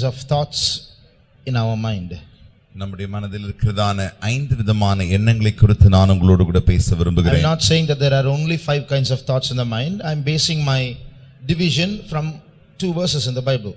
of thoughts in our mind. நம்முடைய மனதில் இருக்கிறதான ஐந்து விதமான எண்ணங்களை குறித்து நான் உங்களோடு கூட பேச I'm விரும்புகிறேன் not saying that there are only five kinds of thoughts in the mind. I'm basing my division from two verses in the Bible.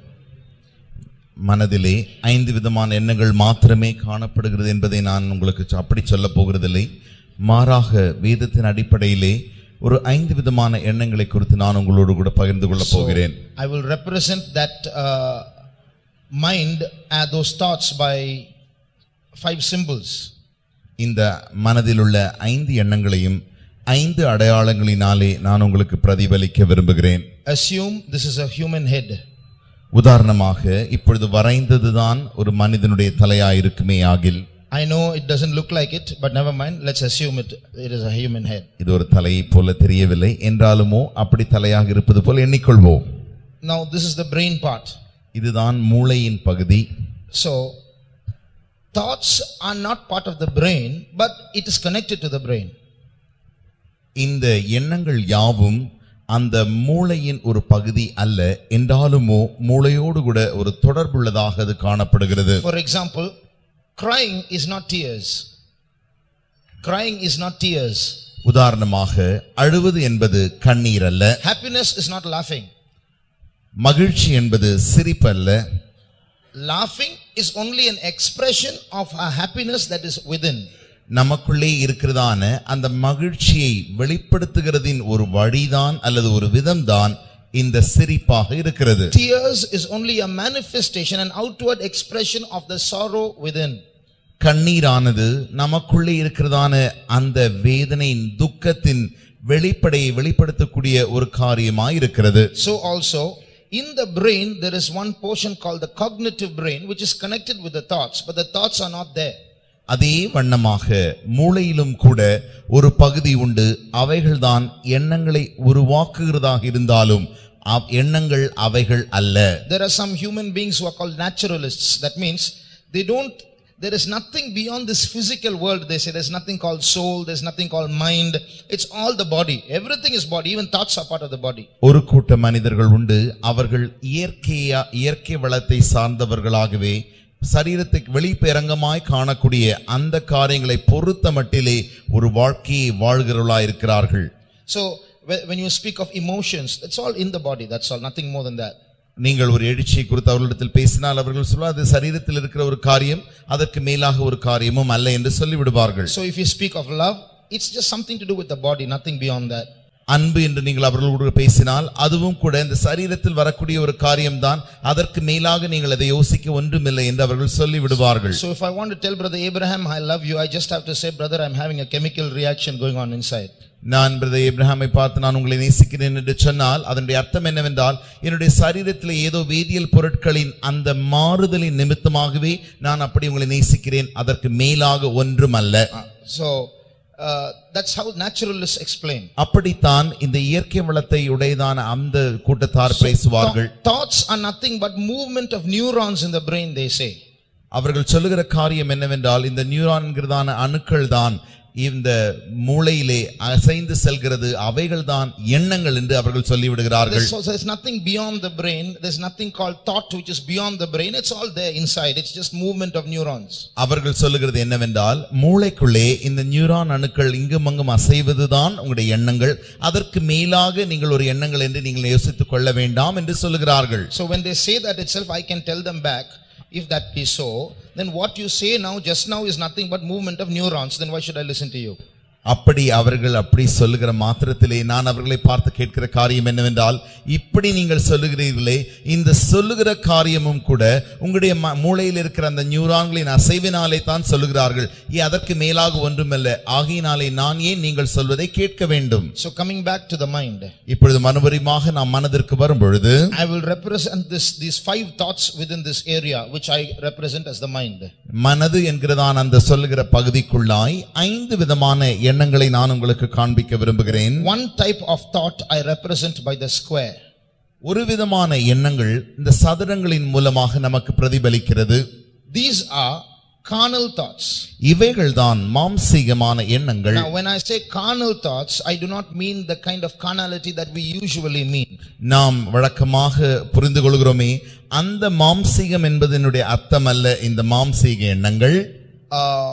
மனதிலே ஐந்து விதமான எண்ணங்கள் மாத்திரமே காணப்படுகிறது என்பதை நான் உங்களுக்கு சொ- அப்படி சொல்ல போகிறதில்லை மாறாக வேதத்தின் அடிப்படையிலே ஒரு ஐந்து விதமான எண்ணங்களை குறித்து நான் உங்களோடு கூட பகிர்ந்து கொள்ளப் போகிறேன் I will represent that uh, mind and those thoughts by five symbols. இந்த மனதில் உள்ள ஐந்து எண்ணங்களையும் ஐந்து அடையாளங்களினாலே நான் உங்களுக்கு பிரதிபலிக்க விரும்புகிறேன் Assume this is a human head. உதாரணமாக இப்பொழுது வரைந்ததுதான் ஒரு மனிதனுடைய தலையாயிருக்குமே ஆகில் I know it doesn't look like it, but never mind. Let's assume it, it is a human head. இது ஒரு தலையைப் போல தெரியவில்லை என்றாலுமோ அப்படி தலையாக இருப்பது போல் எண்ணிக்கொள்வோம் Now, this is the brain part. இதுதான் மூளையின் பகுதி So, thoughts are not part of the brain, but it is connected to the brain. இந்த எண்ணங்கள் யாவும் அந்த மூளையின் ஒரு பகுதி அல்ல என்றாலுமோ மூளையோடு கூட ஒரு தொடர்புள்ளதாக அது காணப்படுகிறது For example, crying is not tears. Crying is not tears. உதாரணமாக அழுவது என்பது கண்ணீர் அல்ல Happiness is not laughing. மகிழ்ச்சி என்பது சிரிப்பல்ல Laughing is only an expression of a happiness that is within. நமக்குள்ளே இருக்கிறதான அந்த மகிழ்ச்சியை வெளிப்படுத்துகிறதின் ஒரு வழிதான் அல்லது ஒரு விதம்தான் இந்த சிரிப்பாக இருக்கிறது Tears is only a manifestation, an outward expression of the sorrow within. கண்ணீரானது நமக்குள்ளே இருக்கிறதான அந்த வேதனையின் துக்கத்தின் வெளிப்படையை வெளிப்படுத்தக்கூடிய ஒரு காரியமாய் இருக்கிறது So also, in the brain, there is one portion called the cognitive brain, which is connected with the thoughts, but the thoughts are not there. அதே வண்ணமாக மூளையிலும் கூட ஒரு பகுதி உண்டு அவைகள்தான் எண்ணங்களை உருவாக்குகிறதாக இருந்தாலும் அவ்- எண்ணங்கள் அவைகள் அல்ல There are some human beings who are called naturalists. That means they don't, there is nothing beyond this physical world. They say there's nothing called soul, there's nothing called mind. It's all the body. Everything is body. Even thoughts are part of the body. ஒரு கூட்ட மனிதர்கள் உண்டு அவர்கள் இயற்கையா இயற்கை வளத்தை சார்ந்தவர்களாகவே சரீரத்தை வெளிப்பெரங்கமாய் காணக்கூடிய அந்த காரியங்களை பொறுத்த மட்டிலே ஒரு வாழ்க்கையை வாழ்கிறவர்களாய் இருக்கிறார்கள் So whe- when you speak of emotions, it's all in the body. That's all. Nothing more than that. நீங்கள் ஒரு எழுச்சியை குறித்து அவர்களிடத்தில் பேசினால் அவர்கள் சொல்வார் அது சரீரத்தில் இருக்கிற ஒரு காரியம் அதற்கு மேலாக ஒரு காரியமும் அல்ல என்று சொல்லிவிடுவார்கள் So if you speak of love, it's just something to do with the body, nothing beyond that. அன்பு என்று நீங்கள் அவர்களோடு பேசினால் அதுவும் கூட இந்த சரீரத்தில் வரக்கூடிய ஒரு காரியம்தான் அதற்கு மேலாக நீங்கள் அதை யோசிக்க ஒன்றுமில்லை என்று அவர்கள் சொல்லிவிடுவார்கள் So if I want to tell brother Abraham I love you, I just have to say, brother, I'm having a chemical reaction going on inside. நான் பிரதர் ஏப்ரஹாமை பார்த்து நான் உங்களை நேசிக்கிறேன் என்று சொன்னால் அதனுடைய அர்த்தம் என்னவென்றால் என்னுடைய சரீரத்தில் ஏதோ வேதியியல் பொருட்களின் அந்த மாறுதலின் நிமித்தமாகவே நான் அப்படி உங்களை நேசிக்கிறேன் அதற்கு மேலாக ஒன்றும் அல்ல Uh, So uh, that's how naturalists explain. அப்படித்தான் இந்த இயற்கை வளத்தை உடையதான அந்த கூட்டத்தார் பேசுவார்கள் Thou- Thoughts are nothing but movement of neurons in the brain, they say. அவர்கள் சொல்லுகிற காரியம் என்னவென்றால் இந்த நியூரான்கிறதான அணுக்கள் தான் இந்த மூளையிலே அசைந்து செல்கிறது அவைகள்தான் எண்ணங்கள் என்று அவர்கள் சொல்லிவிடுகிறார்கள் There's, so there's nothing beyond the brain. There's nothing called thought which is beyond the brain. It's all there inside. It's just movement of neurons. அவர்கள் சொல்லுகிறது என்னவென்றால் மூளைக்குள்ளே இந்த நியூரான் அணுக்கள் இங்கும் அங்கும் அசைவதுதான் உங்களுடைய எண்ணங்கள் அதற்கு மேலாக நீங்கள் ஒரு எண்ணங்கள் என்று நீங்கள் யோசித்துக் கொள்ள வேண்டாம் என்று சொல்லுகிறார்கள் So when they say that itself, I can tell them back, if that be so, then what you say now, just now, is nothing but movement of neurons. Then why should I listen to you? அப்படி அவர்கள் அப்படி சொல்லுகிற மாத்திரத்திலே நான் அவர்களை பார்த்து கேட்கிற காரியம் என்னவென்றால் இப்படி நீங்கள் சொல்லுகிறீர்களே இந்த சொல்லுகிற காரியமும் கூட உங்களுடைய ம- மூளையில் இருக்கிற அந்த நியூரான்களின் அசைவினாலே தான் சொல்லுகிறார்கள் ஏ அதற்கு மேலாக ஒன்றுமல்ல ஆகையினாலே நான் ஏன் நீங்கள் சொல்வதை கேட்க வேண்டும் So coming back to the mind, இப்பொழுது மறுபடியுமாக நாம் மனதிற்கு வரும் பொழுது I will represent this, these five thoughts within this area, which I represent as the mind. மனது என்கிறதான் அந்த சொல்லுகிற பகுதிக்குள்ளாய் ஐந்து விதமான எண்ணங்களை நான் உங்களுக்கு காண்பிக்க விரும்புகிறேன் One type of thought I represent by the square. ஒரு விதமான எண்ணங்கள் இந்த சதுரங்களின் மூலமாக நமக்கு பிரதிபலிக்கிறது These are carnal thoughts. இவைகள்தான் மாம்சீகமான எண்ணங்கள் Now, when I say carnal thoughts, I do not mean the kind of carnality that we usually mean. நாம் வழக்கமாக புரிந்து கொள்கிறோமே அந்த மாம்சீகம் என்பதனுடைய அர்த்தம் அல்ல இந்த மாம்சீக எண்ணங்கள் Uh,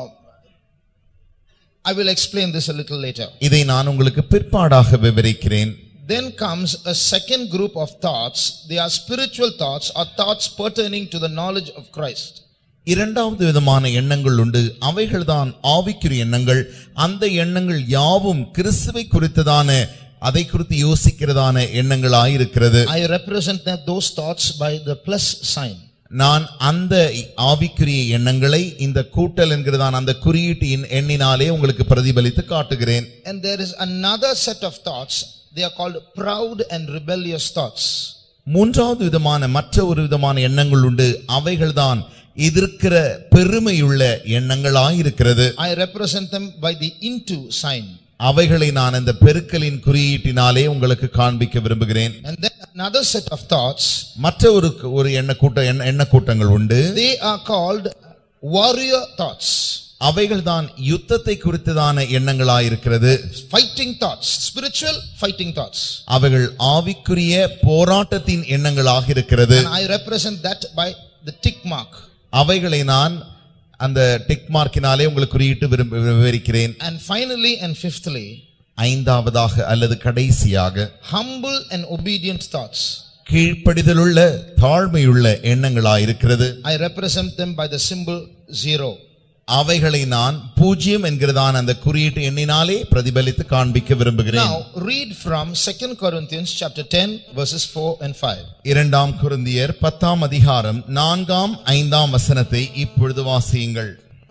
I will explain this a little later. இதை நான் உங்களுக்கு பிற்பாடாக விவரிக்கிறேன் Then comes a second group of thoughts. They are spiritual thoughts or thoughts pertaining to the knowledge of Christ. இரண்டாவது விதமான எண்ணங்கள் உண்டு அவைகள்தான் ஆவிக்குரிய எண்ணங்கள் அந்த எண்ணங்கள் யாவும் கிறிஸ்துவை குறித்ததான அதை குறித்து யோசிக்கிறதான எண்ணங்களாயிருக்கிறது I represent that those thoughts by the plus sign. நான் அந்த ஆவிக்குரிய எண்ணங்களை இந்த கூட்டல் என்கிறதான அந்த குறியீட்டு எண்- எண்ணினாலே உங்களுக்கு பிரதிபலித்து காட்டுகிறேன் And there is another set of thoughts. They are called proud and rebellious thoughts. மூன்றாவது விதமான மற்ற ஒரு விதமான எண்ணங்கள் உண்டு அவைகள்தான் எதிர்க்கிற பெருமையுள்ள எண்ணங்களாயிருக்கிறது I represent them by the into sign. அவைகளை நான் இந்த பெருக்கலின் குறியீட்டினாலே உங்களுக்கு காண்பிக்க விரும்புகிறேன் And then another set of thoughts. மற்ற ஒரு ஒரு எண்ண கூட்ட எண்ண எண்ண கூட்டங்கள் உண்டு They are called warrior thoughts. அவைகள்தான் யுத்தத்தை குறித்ததான எண்ணங்களாயிருக்கிறது Fighting thoughts. Spiritual fighting thoughts. அவைகள் ஆவிக்குரிய போராட்டத்தின் எண்ணங்களாக இருக்கிறது And I represent that by the tick mark. அவைகளை நான் அந்த டிக் மார்க்கினாலே உங்களுக்கு குறியிட்டு விரும்ப விவரிக்கிறேன் And finally and fifthly, ஐந்தாவதாக அல்லது கடைசியாக humble and obedient thoughts. கீழ்ப்படிதலுள்ள தாழ்மையுள்ள எண்ணங்களாயிருக்கிறது I represent them by the symbol zero. அவைகளை நான் பூஜ்யம் என்கிறதான அந்த குறியீட்டு எண்ணினாலே பிரதிபலித்து காண்பிக்க விரும்புகிறேன் Now read from 2 Corinthians chapter 10 verses 4 and 5. இரண்டாம் குருந்தியர் பத்தாம் அதிகாரம் நான்காம் ஐந்தாம் வசனத்தை இப்பொழுது வாசியுங்கள்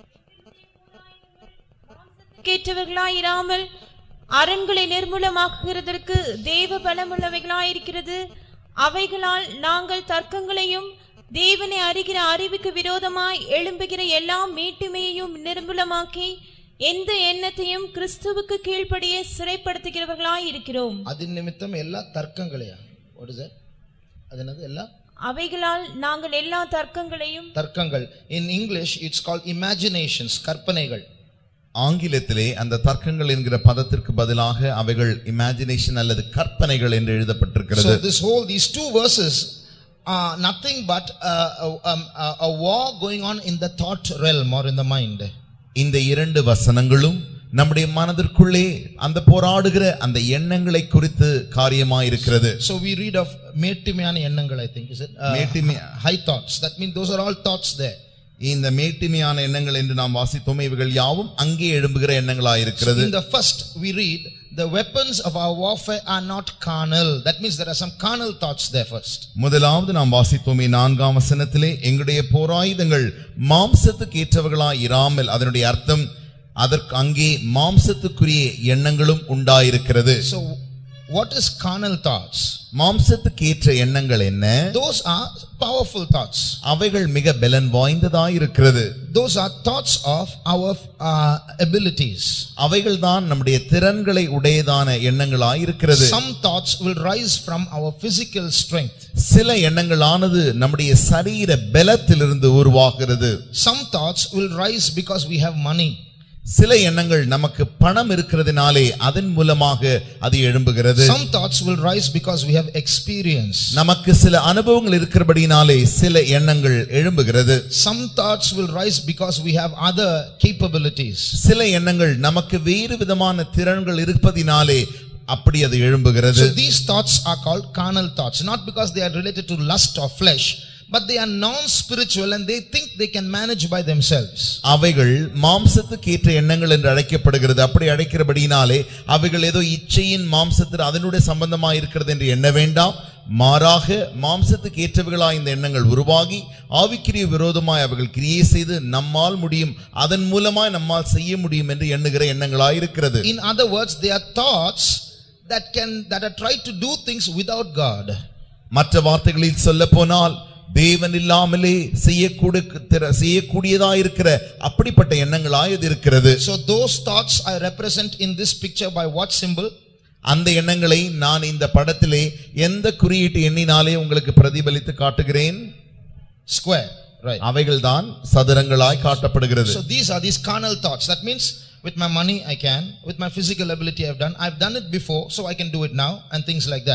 கேட்டவர்களாயிராமல் அரண்களை நிர்மூலமாக்குகிறதற்கு தேவ பலமுள்ளவைகளாயிருக்கிறது அவைகளால் நாங்கள் தர்க்கங்களையும் தேவனை அறிகிற அறிவுக்கு விரோதமாய் எழும்புகிற எல்லா மீட்டுமையையும் நிர்மூலமாக்கி எந்த எண்ணத்தையும் கிறிஸ்துவுக்கு கீழ்ப்படியே சிறைப்படுத்துகிறவர்களாய் இருக்கிறோம் அதன் நிமித்தம் எல்லா தர்க்கங்களையா what is that அது என்னது எல்லா அவைகளால் நாங்கள் எல்லா தர்க்கங்களையும் தர்க்கங்கள் in english it's called imaginations கற்பனைகள் ஆங்கிலத்திலே அந்த தர்க்கங்கள் என்கிற பதத்திற்கு பதிலாக அவைகள் இமேஜினேஷன் அல்லது கற்பனைகள் என்று எழுதப்பட்டிருக்கிறது so this whole these two verses are nothing but uh, a, um, a, a war going on in the thought realm or in the mind இந்த இரண்டு வசனங்களும் நம்முடைய மனதிற்குள்ளே அந்த போராடுகிற அந்த எண்ணங்களை குறித்து காரியமாயிருக்கிறது so we read of மேட்டிமையான எண்ணங்கள் i think is it uh, மேட்டிமை- high thoughts that means those are all thoughts there இந்த மேட்டிமையான எண்ணங்கள் என்று நாம் வாசித்தோமே இவைகள் யாவும் அங்கே எழும்புகிற எண்ணங்களாயிருக்கிறது in the first we read the weapons of our warfare are not carnal that means there are some carnal thoughts there first முதலாவது நாம் வாசித்தோமே நான்காம் வசனத்திலே எங்களுடைய போராயுதங்கள் மாம்சத்துக்கு ஏற்றவர்களாய் இராமல் அதனுடைய அர்த்தம் அதற்கு அங்கே மாம்சத்துக்குரிய எண்ணங்களும் உண்டாயிருக்கிறது so what is carnal thoughts மாம்சத்துக்கு ஏற்ற எண்ணங்கள் என்ன those are powerful thoughts அவைகள் மிக பலன் வாய்ந்ததாயிருக்கிறது those are thoughts of our uh, abilities அவைகள்தான் நம்முடைய திறன்களை உடையதான எண்ணங்களாயிருக்கிறது some thoughts will rise from our physical strength சில எண்ணங்களானது நம்முடைய சரீர பலத்திலிருந்து உருவாகிறது some thoughts will rise because we have money சில எண்ணங்கள் நமக்கு பணம் இருக்கிறதுனாலே அதன் மூலமாக அது எழும்புகிறது some thoughts will rise because we have experience நமக்கு சில அனுபவங்கள் இருக்கிறபடினாலே சில எண்ணங்கள் எழும்புகிறது some thoughts will rise because we have other capabilities சில எண்ணங்கள் நமக்கு வேறு விதமான திறன்கள் இருப்பதினாலே அப்படி அது எழும்புகிறது So these thoughts are called carnal thoughts, not because they are related to lust or flesh, but they are non-spiritual and they think they can manage by themselves. அவைகள் மாம்சத்துக்கு ஏற்ற எண்ணங்கள் என்று அழைக்கப்படுகிறது அப்படி அழைக்கிறபடினாலே அவைகள் ஏதோ இச்சையின் மாம்சத்தில் அதனுடைய சம்பந்தமாக இருக்கிறது என்று எண்ண வேண்டாம் மாறாக மாம்சத்துக்கு ஏற்றவைகளாய் இந்த எண்ணங்கள் உருவாகி ஆவிக்கிரிய விரோதமாய் அவர்கள் கிரியை செய்து நம்மால் முடியும் அதன் மூலமாய் நம்மால் செய்ய முடியும் என்று எண்ணுகிற எண்ணங்களாய் இருக்கிறது In other words, they are thoughts that can, that are tried to do things without God. மற்ற வார்த்தைகளில் சொல்ல போனால் தேவன் இல்லாமலே செய்யக்கூட செய்யக்கூடியதா இருக்கிற அப்படிப்பட்ட எண்ணங்களாய் இது இருக்கிறது So those thoughts I represent in this picture by what symbol? அந்த எண்ணங்களை நான் இந்த படத்திலே எந்த குறியீட்டு எண்ணினாலே உங்களுக்கு பிரதிபலித்து காட்டுகிறேன் Square, right. அவைகள்தான் சதுரங்களாய் காட்டப்படுகிறது So these are these carnal thoughts. That means with my money I can, with my physical ability I've done, I've done it before, so I can do it now and things like that.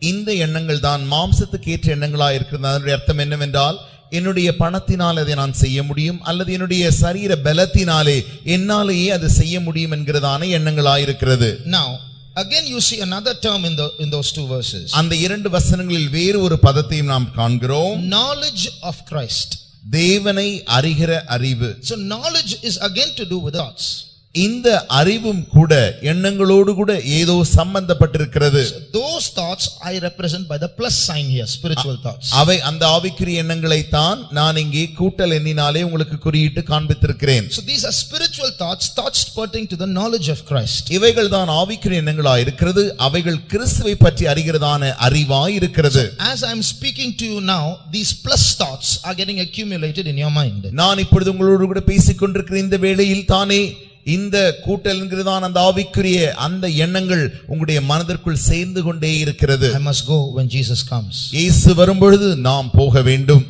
இந்த எண்ணங்கள் தான் மாம்சத்துக்கு ஏற்ற எண்ணங்களா இருக்கிறது அதனுடைய அர்த்தம் என்னவென்றால் என்னுடைய பணத்தினால் அதை நான் செய்ய முடியும் அல்லது என்னுடைய சரீர பலத்தினாலே என்னாலேயே அதை செய்ய முடியும் என்கிறதான எண்ணங்களாயிருக்கிறது Now, again you see another term in the in those two verses. அந்த இரண்டு வசனங்களில் வேறு ஒரு பதத்தையும் நாம் காண்கிறோம் Knowledge of Christ. தேவனை அறிகிற அறிவு So knowledge is again to do with thoughts. இந்த அறிவும் கூட எண்ணங்களோடு கூட ஏதோ சம்பந்தப்பட்டிருக்கிறது Those thoughts I represent by the plus sign here, spiritual thoughts. அவை அந்த ஆவிக்குரிய எண்ணங்களைத்தான் நான் இங்கே கூட்டல் எண்ணினாலே உங்களுக்கு குறியிட்டு காண்பித்திருக்கிறேன் So these are spiritual thoughts, thoughts pertaining to the knowledge of Christ. இவைகள் தான் ஆவிக்குரிய எண்ணங்களா இருக்கிறது அவைகள் கிறிஸ்துவை பற்றி அறிகிறதான அறிவாய் இருக்கிறது As I'm speaking to you now, these plus thoughts are getting accumulated in your mind. நான் இப்பொழுது உங்களோடு கூட பேசிக் கொண்டிருக்கிற இந்த வேளையில் தானே இந்த கூட்டல் என்கிறதான அந்த ஆவிக்குரிய அந்த எண்ணங்கள் உங்களுடைய மனதிற்குள் சேர்ந்து கொண்டே இருக்கிறது I must go when Jesus comes. இயேசு வரும்பொழுது நாம் போக வேண்டும்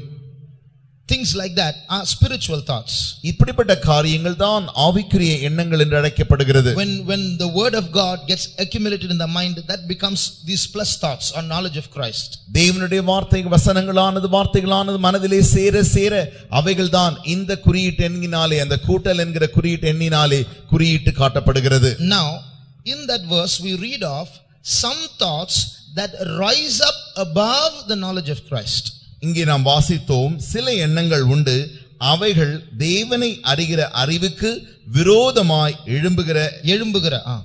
Things like that are spiritual thoughts. இப்படிப்பட்ட காரியங்கள் தான் ஆவிக்குரிய எண்ணங்கள் என்று அழைக்கப்படுகிறது When, when the word of God gets accumulated in the mind, that becomes these plus thoughts or knowledge of Christ. தேவனுடைய வார்த்தை வசனங்களானது வார்த்தைகளானது மனதிலே சேர சேர அவைகள் தான் இந்த குறியீட்டு எண்ணினாலே அந்த கூட்டல் என்கிற குறியீட்டு எண்ணினாலே குறியீட்டு காட்டப்படுகிறது Now, in that verse, we read of some thoughts that rise up above the knowledge of Christ. இங்கே நாம் வாசித்தோம் சில எண்ணங்கள் உண்டு அவைகள் தேவனை அறிகிற அறிவுக்கு விரோதமாய் எழும்புகிற எழும்புகிற ஆ.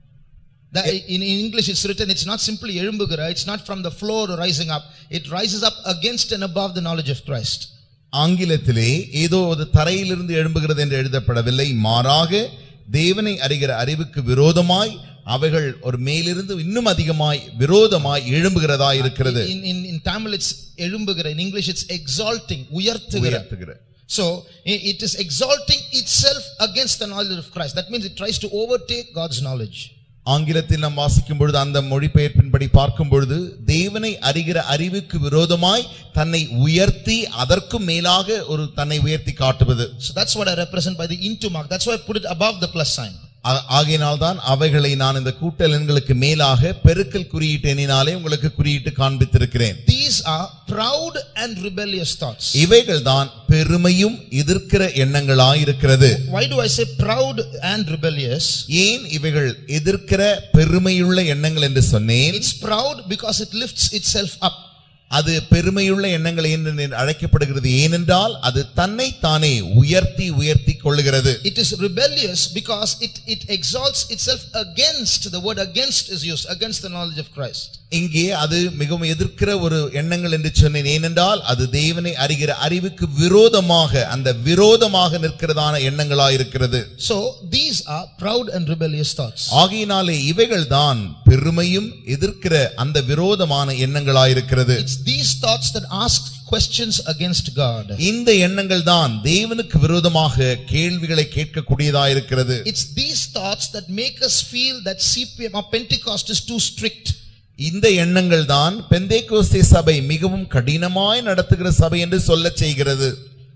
The- in, in English it's written, it's not simply எழும்புகிற, it's not from the floor rising up, it rises up against and above the knowledge of Christ. ஆங்கிலத்திலே ஏதோ ஒரு தரையிலிருந்து எழும்புகிறது என்று எழுதப்படவில்லை மாறாக தேவனை அறிகிற அறிவுக்கு விரோதமாய் அவைகள் ஒரு மேலிருந்து இன்னும் அதிகமாய் விரோதமாய் எழும்புகிறதா இருக்கிறது In, in, in Tamil it's எழும்புகிற, in English it's exalting, உயர்த்துகிற. உயர்த்துகிற So i- it is exalting itself against the knowledge of Christ. That means it tries to overtake God's knowledge. ஆங்கிலத்தில் நாம் வாசிக்கும் பொழுது அந்த மொழிபெயர்ப்பின்படி பார்க்கும் பொழுது தேவனை அறிகிற அறிவுக்கு விரோதமாய் தன்னை உயர்த்தி அதற்கும் மேலாக ஒரு தன்னை உயர்த்தி காட்டுவது So that's what I represent by the into mark. That's why I put it above the plus sign. ஆ- ஆகையினால்தான் அவைகளை நான் இந்த கூட்டல் எண்களுக்கு மேலாக பெருக்கல் குறியீட்டு எண்ணினாலே உங்களுக்கு குறியீட்டு காண்பித்திருக்கிறேன் These are proud and rebellious thoughts. இவைகள் தான் பெருமையும் எதிர்க்கிற எண்ணங்களாயிருக்கிறது Why do I say proud and rebellious? ஏன் இவைகள் எதிர்க்கிற பெருமையுள்ள எண்ணங்கள் என்று சொன்னேன் It's proud because it lifts itself up. அது பெருமையுள்ள எண்ணங்கள் என்று அழைக்கப்படுகிறது ஏனென்றால் அது தன்னை தானே உயர்த்தி உயர்த்தி கொள்ளுகிறது It is rebellious because it, it exalts itself against, the word against is used, against the knowledge of Christ. இங்கே அது மிகவும் எதிர்க்கிற ஒரு எண்ணங்கள் என்று சொன்னேன் ஏனென்றால் அது தேவனை அறிகிற அறிவுக்கு விரோதமாக அந்த விரோதமாக நிற்கிறதான எண்ணங்களாயிருக்கிறது So these are proud and rebellious thoughts. ஆகையினாலே இவைகள் தான் பெருமையும் எதிர்க்கிற அந்த விரோதமான எண்ணங்களாயிருக்கிறது It's these thoughts that ask questions against God. இந்த எண்ணங்கள் தான் தேவனுக்கு விரோதமாக கேள்விகளை கேட்கக்கூடியதாயிருக்கிறது It's these thoughts that make us feel that CPM or Pentecost is too strict. இந்த எண்ணங்கள் தான் பெந்தேகோஸ்தே சபை மிகவும் கடினமாய் நடத்துகிற சபை என்று சொல்லச் செய்கிறது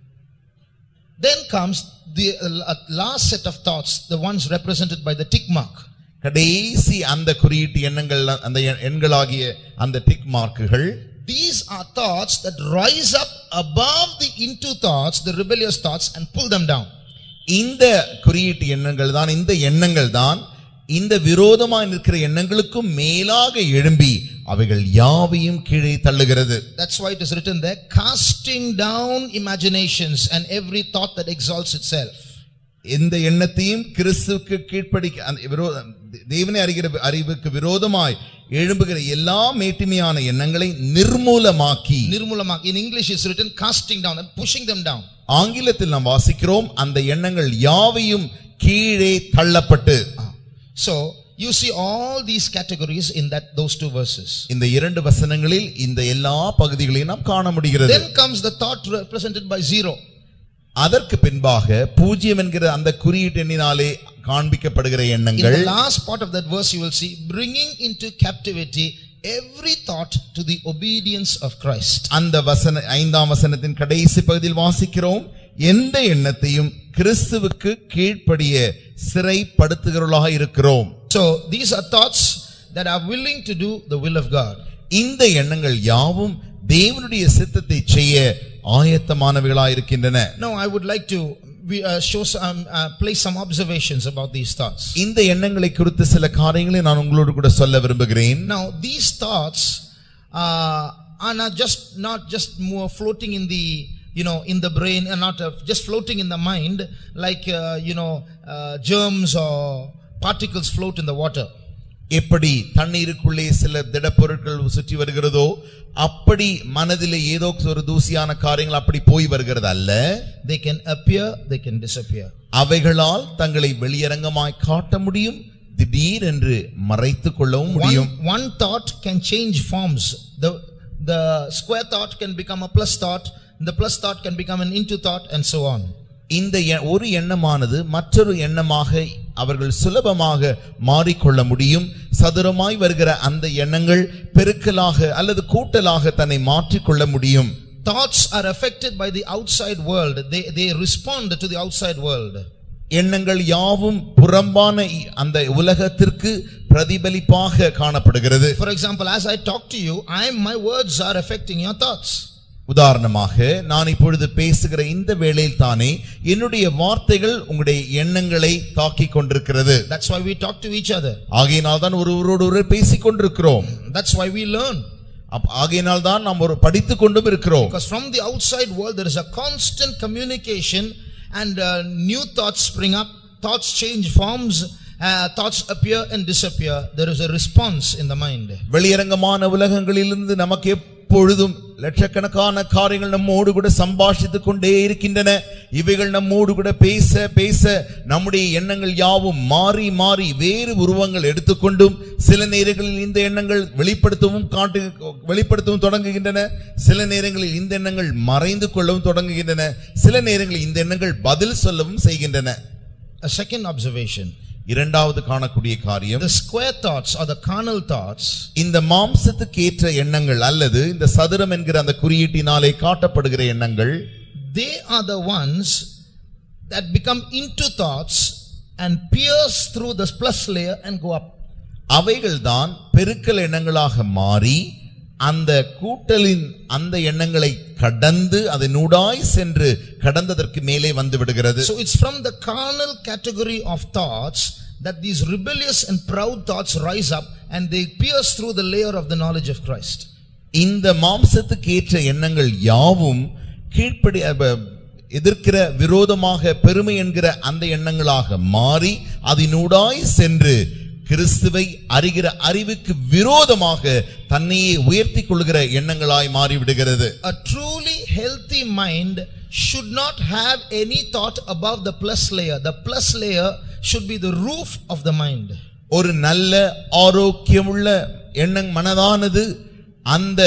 Then comes the uh, last set of thoughts, the ones represented by the tick mark. கடைசி அந்த குறியீட்டு எண்ணங்கள் அந்த எண்- எண்களாகிய அந்த டிக் மார்க்குகள் These are thoughts that rise up above the into thoughts, the rebellious thoughts, and pull them down. இந்த குறியீட்டு எண்ணங்கள் தான் இந்த எண்ணங்கள் தான் இந்த விரோதமாய் நிற்கிற எண்ணங்களுக்கும் மேலாக எழும்பி அவைகள் யாவையும் கீழே தள்ளுகிறது That's why it is written there, casting down imaginations and every thought that exalts itself. எந்த எண்ணத்தையும் கிறிஸ்துவுக்கு கீழ்ப்படிக்க அந்த விரோத தேவனை அறிகிற அறிவுக்கு விரோதமாய் எழும்புகிற எல்லா மேட்டிமையான எண்ணங்களை நிர்மூலமாக்கி Nirmulamak. In English it's written casting down and pushing them down. ஆங்கிலத்தில் நாம் வாசிக்கிறோம் அந்த எண்ணங்கள் யாவையும் கீழே தள்ளப்பட்டு So you see all these categories in that those two verses. இந்த இரண்டு வசனங்களில் இந்த எல்லா பகுதிகளையும் நாம் காண முடிகிறது Then comes the thought represented by zero. அதற்கு பின்பாக பூஜ்யம் என்கிற அந்த குறியீட்டு எண்ணினாலே காண்பிக்கப்படுகிற In எண்ணங்கள் the last part of that verse you will see bringing into captivity every thought to the obedience of Christ. அந்த வசன ஐந்தாம் வசனத்தின் கடைசி பகுதியில் வாசிக்கிறோம் எந்த எண்ணத்தையும் கிறிஸ்துவுக்கு கீழ்ப்படிய சிறைப்படுத்துகிறவர்களாக இருக்கிறோம் So these are thoughts that are willing to do the will of God. இந்த எண்ணங்கள் யாவும் தேவனுடைய சித்தத்தை செய்ய ஆயத்தமானவைகளாயிருக்கின்றன Now, I would like to we, uh, show some, uh, place some observations about these thoughts. இந்த எண்ணங்களை குறித்து சில காரியங்களை நான் உங்களோடு கூட சொல்ல விரும்புகிறேன் Now, these thoughts uh, are not just not just more floating in the you know in the brain and not uh, just floating in the mind like uh, you know uh, germs or particles float in the water. எப்படி தண்ணீருக்குள்ளே சில திடப்பொருட்கள் சுற்றி வருகிறதோ அப்படி மனதிலே ஏதோ ஒரு தூசியான காரியங்கள் அப்படி போய் வருகிறது அல்ல They can appear, they can disappear. அவைகளால் தங்களை வெளியரங்கமாய் காட்ட முடியும் திடீர் என்று மறைத்துக் கொள்ளவும் முடியும் One, one thought can change forms. The, the square thought can become a plus thought, the plus thought can become an into thought, and so on. இந்த எ- ஒரு எண்ணமானது மற்றொரு எண்ணமாக அவர்கள் சுலபமாக மாறிக்கொள்ள முடியும் சதுரமாய் வருகிற அந்த எண்ணங்கள் பெருக்கலாக அல்லது கூட்டலாக தன்னை மாற்றிக்கொள்ள முடியும் Thoughts are affected by the outside world. They, they respond to the outside world. எண்ணங்கள் யாவும் புறம்பான இ- அந்த உலகத்திற்கு பிரதிபலிப்பாக காணப்படுகிறது For example, as I talk to you, I, my words are affecting your thoughts. உதாரணமாக நான் இப்பொழுது பேசுகிற இந்த வேளையில் தானே என்னுடைய வார்த்தைகள் உங்களுடைய எண்ணங்களை தாக்கிக் கொண்டிருக்கிறது That's why we talk to each other. ஆகையினால் தான் ஒருவரோடு ஒருவர் பேசிக் கொண்டிருக்கிறோம் That's why we learn. அப்ப- ஆகையினால் தான் நாம் ஒரு படித்துக் கொண்டும் இருக்கிறோம் Because from the outside world, there is a constant communication and uh, new thoughts spring up, thoughts change forms, uh, thoughts appear and disappear. There is a response in the mind. வெளியரங்கமான உலகங்களிலிருந்து நமக்கு எப்பொழுதும் லட்சக்கணக்கான காரியங்கள் நம்மோடு கூட சம்பாஷித்துக் கொண்டே இருக்கின்றன இவைகள் நம்மோடு கூட பேச பேச நம்முடைய எண்ணங்கள் யாவும் மாறி மாறி வேறு உருவங்கள் எடுத்துக்கொண்டும் சில நேரங்களில் இந்த எண்ணங்கள் வெளிப்படுத்தவும் காட்டு வெளிப்படுத்தவும் தொடங்குகின்றன சில நேரங்களில் இந்த எண்ணங்கள் மறைந்து கொள்ளவும் தொடங்குகின்றன சில நேரங்களில் இந்த எண்ணங்கள் பதில் சொல்லவும் செய்கின்றன A second observation. இரண்டாவது காணக்கூடிய காரியம் The square thoughts or the carnal thoughts இந்த மாம்சத்துக்கு ஏற்ற எண்ணங்கள் அல்லது இந்த சதுரம் என்கிற அந்த குறியீட்டினாலே காட்டப்படுகிற எண்ணங்கள் they are the ones that become into thoughts and pierce through the plus layer and go up. அவைகள்தான் பெருக்கல் எண்ணங்களாக மாறி அந்த கூட்டலின் அந்த எண்ணங்களை கடந்து அதனூடாய் சென்று கடந்ததற்கு மேலே வந்து விடுகிறது So it's from the carnal category of thoughts that these rebellious and proud thoughts rise up and they pierce through the layer of the knowledge of Christ. இந்த மாம்சத்துக்கு ஏற்ற எண்ணங்கள் யாவும் கீழ்ப்படி அப- எதிர்க்கிற விரோதமாக பெருமை என்கிற அந்த எண்ணங்களாக மாறி அதனூடாய் சென்று கிறிஸ்துவை அறிகிற அறிவுக்கு விரோதமாக தன்னையே உயர்த்தி கொள்கிற எண்ணங்களாய் மாறிவிடுகிறது A truly healthy mind should not have any thought above the plus layer. The plus layer should be the roof of the mind. ஒரு நல்ல ஆரோக்கியமுள்ள எண்ணம் மனதானது அந்த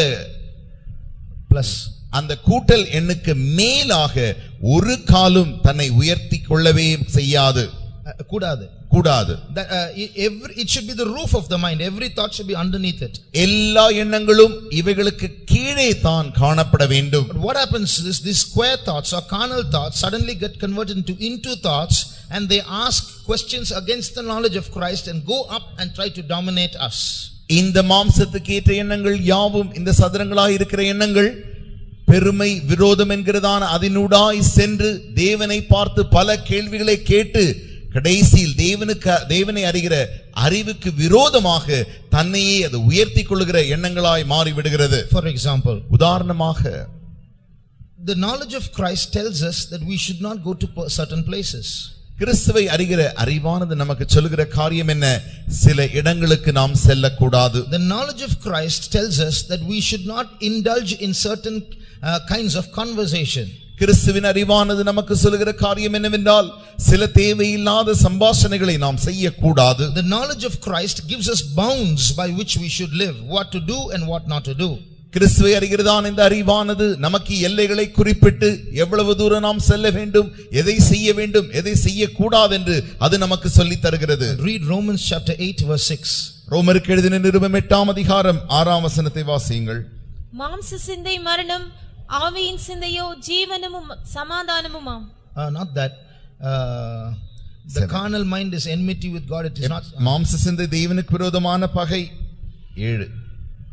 Plus. அந்த கூட்டல் எண்ணுக்கு மேலாக ஒரு காலும் தன்னை உயர்த்தி கொள்ளவே செய்யாது Uh, கூடாது. கூடாது That, uh, e- every, it should be the roof of the mind. Every thought should be underneath it. எல்லா எண்ணங்களும் இவைகளுக்கு கீழே தான் காணப்பட வேண்டும் But what happens is these square thoughts or carnal thoughts suddenly get converted into into thoughts and they ask questions against the knowledge of Christ and go up and try to dominate us. இந்த மாம்சத்துக்கு ஏற்ற எண்ணங்கள் யாவும் இந்த சதுரங்களாய் இருக்கிற எண்ணங்கள் பெருமை விரோதம் என்கிறதான அதனூடாய் சென்று தேவனை பார்த்து பல கேள்விகளை கேட்டு கடைசியில் தேவனுக்கு தேவனை அறிகிற அறிவுக்கு விரோதமாக தன்னையே அது உயர்த்தி கொள்ளுகிற எண்ணங்களாய் மாறிவிடுகிறது For example, உதாரணமாக the knowledge of Christ tells us that we should not go to per- certain places. கிறிஸ்துவை அறிகிற அறிவானது நமக்கு சொல்லுகிற காரியம் என்ன சில இடங்களுக்கு நாம் செல்லக்கூடாது The knowledge of Christ tells us that we should not indulge in certain uh, kinds of conversation. கிறிஸ்துவின் அறிவானது நமக்கு சொல்லுகிற காரியம் என்னவென்றால் சில தேவையில்லாத சம்பாஷணைகளை நாம் செய்யக்கூடாது The knowledge of Christ gives us bounds by which we should live, what to do and what not to do. கிறிஸ்துவை அறிகிறதான இந்த அறிவானது நமக்கு எல்லைகளை குறிப்பிட்டு எவ்வளவு தூரம் நாம் செல்ல வேண்டும் எதை செய்ய வேண்டும் எதை செய்யக்கூடாது என்று அது நமக்கு சொல்லித் தருகிறது Read Romans chapter 8 verse 6. ரோமருக்கு எழுதின நிருபம் எட்டாம் அதிகாரம் ஆறாம் வசனத்தை வாசியுங்கள் மாம்ச சிந்தை மரணம் ஆவியின் சிந்தையோ ஜீவனமும் சமாதானமுமாம் Uh, not that. Uh, the carnal mind is enmity with God. It is not. மாம்ச சிந்தை தேவனுக்கு விரோதமான பகை ஏழு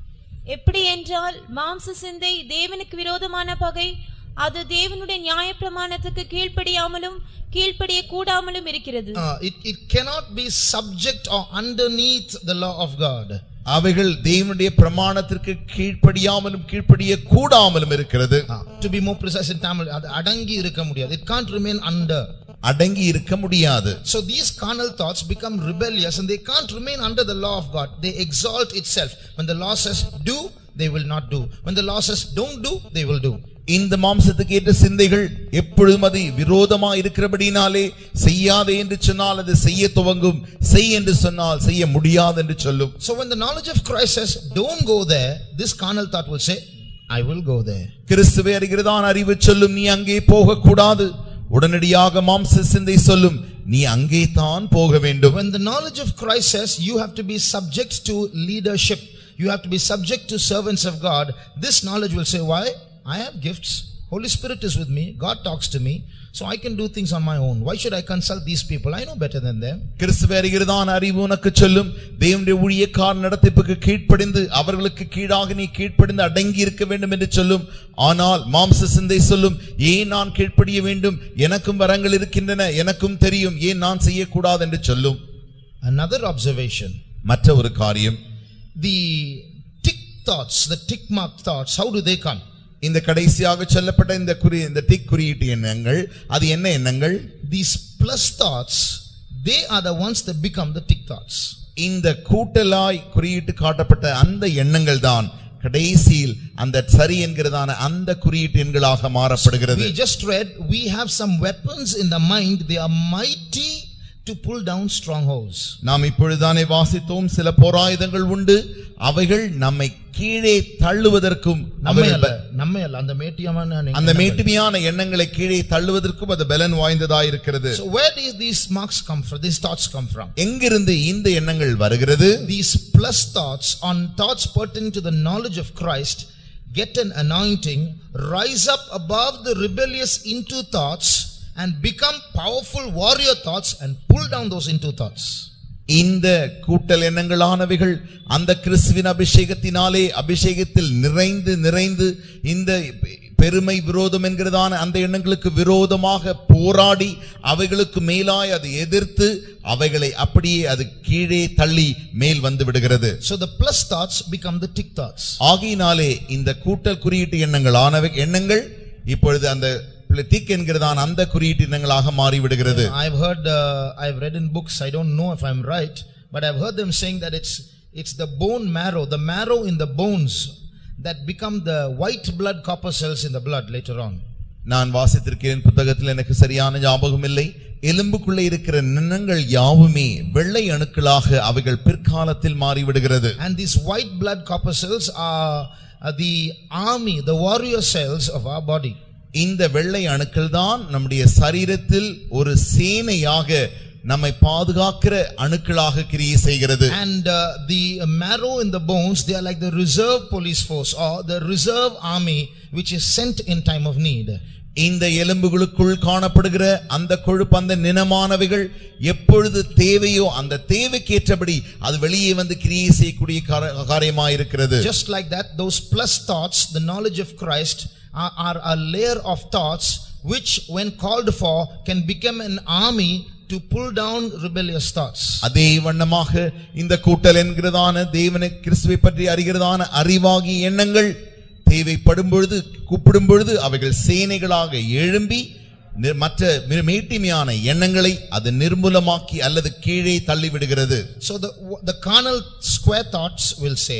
எப்படி என்றால் மாம்ச சிந்தை தேவனுக்கு விரோதமான பகை அது தேவனுடைய நியாயப்பிரமாணத்துக்கு கீழ்ப்படியாமலும் கீழ்ப்படிய கூடாமலும் இருக்கிறது Uh, it, it cannot be subject or underneath the law of God. அவைகள் தேவனுடைய பிரமாணத்திற்கு கீழ்ப்படியாமலும் கீழ்ப்படிய கூடாமலும் இருக்கிறது Uh, to be more precise in Tamil, அது அடங்கி இருக்க முடியாது. It can't remain under. அடங்கி இருக்க முடியாது So these carnal thoughts become rebellious and they can't remain under the law of God. They exalt itself. When the law says do, they will not do. When the law says don't do, they will do. இந்த மாம்சத்துக்கு ஏற்ற சிந்தைகள் எப்பொழுதும் அது விரோதமா இருக்கிறபடினாலே செய்யாதே என்று சொன்னால் அது செய்ய துவங்கும் செய் என்று சொன்னால் செய்ய முடியாது என்று சொல்லும் So when the knowledge of Christ says don't go there, this carnal thought will say, I will go there. கிறிஸ்துவை அறிகிறதான் அறிவு சொல்லும் நீ அங்கே போகக்கூடாது உடனடியாக மாம்ச சிந்தை சொல்லும் நீ அங்கே தான் போக வேண்டும் When the knowledge of Christ says you have to be subject to leadership, you have to be subject to servants of God, this knowledge will say, Why? I have gifts. Holy Spirit is with me. God talks to me. So I can do things on my own. Why should I consult these people? I know better than them. கிறிஸ்துவை அறிகிறதான் அறிவு உனக்கு சொல்லும் தேவனுடைய ஊழியக்கார நடத்திப்புக்கு கீழ்ப்படிந்து அவர்களுக்கு கீழாக நீ கீழ்ப்படிந்து அடங்கி இருக்க வேண்டும் என்று சொல்லும் ஆனால் மாம்ச சிந்தை சொல்லும் ஏன் நான் கீழ்ப்படிய வேண்டும் எனக்கும் வரங்கள் இருக்கின்றன எனக்கும் தெரியும் ஏன் நான் செய்யக்கூடாது என்று சொல்லும் Another observation மற்ற ஒரு காரியம் the tick thoughts, the tick mark thoughts, how do they come? இந்த கடைசியாக சொல்லப்பட்ட இந்த குறி இந்த டிக் குறியீட்டு எண்ணங்கள் அது என்ன எண்ணங்கள் These plus thoughts, they are the ones that become the tick thoughts. இந்த கூட்டலாய் குறியிட்டு காட்டப்பட்ட அந்த எண்ணங்கள் தான் கடைசியில் அந்த சரி என்கிறதான அந்த குறியீட்டு எண்களாக மாறப்படுகிறது We just read, we have some weapons in the mind, they are mighty to pull down strongholds. நாம் இப்பொழுதுதானே வாசித்தோம் சில போராயுதங்கள் உண்டு அவைகள் நம்மை கீழே தள்ளுவதற்கும் நம்மை அவைகள் அல்ல ப- நம்மை அல்ல அந்த மேட்டியமான அந்த எண்ணங்கள். மேட்டுமையான எண்ணங்களை கீழே தள்ளுவதற்கும் அது பலன் வாய்ந்ததாயிருக்கிறது So where do these marks come from, these thoughts come from? எங்கிருந்து இந்த எண்ணங்கள் வருகிறது These plus thoughts on thoughts pertaining to the knowledge of Christ get an anointing, rise up above the rebellious into thoughts and become powerful warrior thoughts and pull down those into thoughts. இந்த கூட்டல் எண்ணங்களானவைகள் அந்த கிறிஸ்துவின் அபிஷேகத்தினாலே அபிஷேகத்தில் நிறைந்து நிறைந்து இந்த பெருமை விரோதம் என்கிறதான அந்த எண்ணங்களுக்கு விரோதமாக போராடி அவைகளுக்கு மேலாய் அது எதிர்த்து அவைகளை அப்படியே அது கீழே தள்ளி மேல் வந்து விடுகிறது So the plus thoughts become the tick thoughts. ஆகையினாலே இந்த கூட்டல் குறியீட்டு எண்ணங்களானவை எண்ணங்கள் இப்பொழுது அந்த திக் என்கிறதான அந்த குறியீட்டு எண்ணங்களாக மாறிவிடுகிறது I've heard, uh, I've read in books, I don't know if I'm right, but I've heard them saying that it's, it's the bone marrow, the marrow in the bones that become the white blood copper cells in the blood later on. நான் வாசித்திருக்கிறேன் புத்தகத்தில் எனக்கு சரியான ஞாபகம் இல்லை எலும்புக்குள்ளே இருக்கிற நின்னங்கள் யாவுமே வெள்ளை அணுக்களாக அவைகள் பிற்காலத்தில் மாறிவிடுகிறது And these white blood copper cells are, are the army, the warrior cells of our body. இந்த வெள்ளை அணுக்கள் தான் நம்முடைய சரீரத்தில் ஒரு சேனையாக நம்மை பாதுகாக்கிற அணுக்களாக கிரியை செய்கிறது And uh, the marrow in the bones, they are like the reserve police force or the reserve army which is sent in time of need. இந்த எலும்புகளுக்குள் காணப்படுகிற அந்த கொழுப்பு அந்த நினமானவைகள் எப்பொழுது தேவையோ அந்த தேவைக்கேற்றபடி அது வெளியே வந்து கிரியை செய்யக்கூடிய கார- காரியமாயிருக்கிறது Just like that, those plus thoughts, the knowledge of Christ, are, are a layer of thoughts which, when called for, can become an army to pull down rebellious thoughts. அதே வண்ணமாக இந்த கூட்டல் என்கிறதான தேவனை கிறிஸ்துவை பற்றி அறிகிறதான அறிவாகிய எண்ணங்கள் தேவைப்படும் பொழுது கூப்பிடும் பொழுது அவைகள் சேனைகளாக எழும்பி நி- மற்ற மி- மேட்டிமையான எண்ணங்களை அது நிர்மூலமாக்கி அல்லது கீழே தள்ளிவிடுகிறது So the, the carnal square thoughts will say,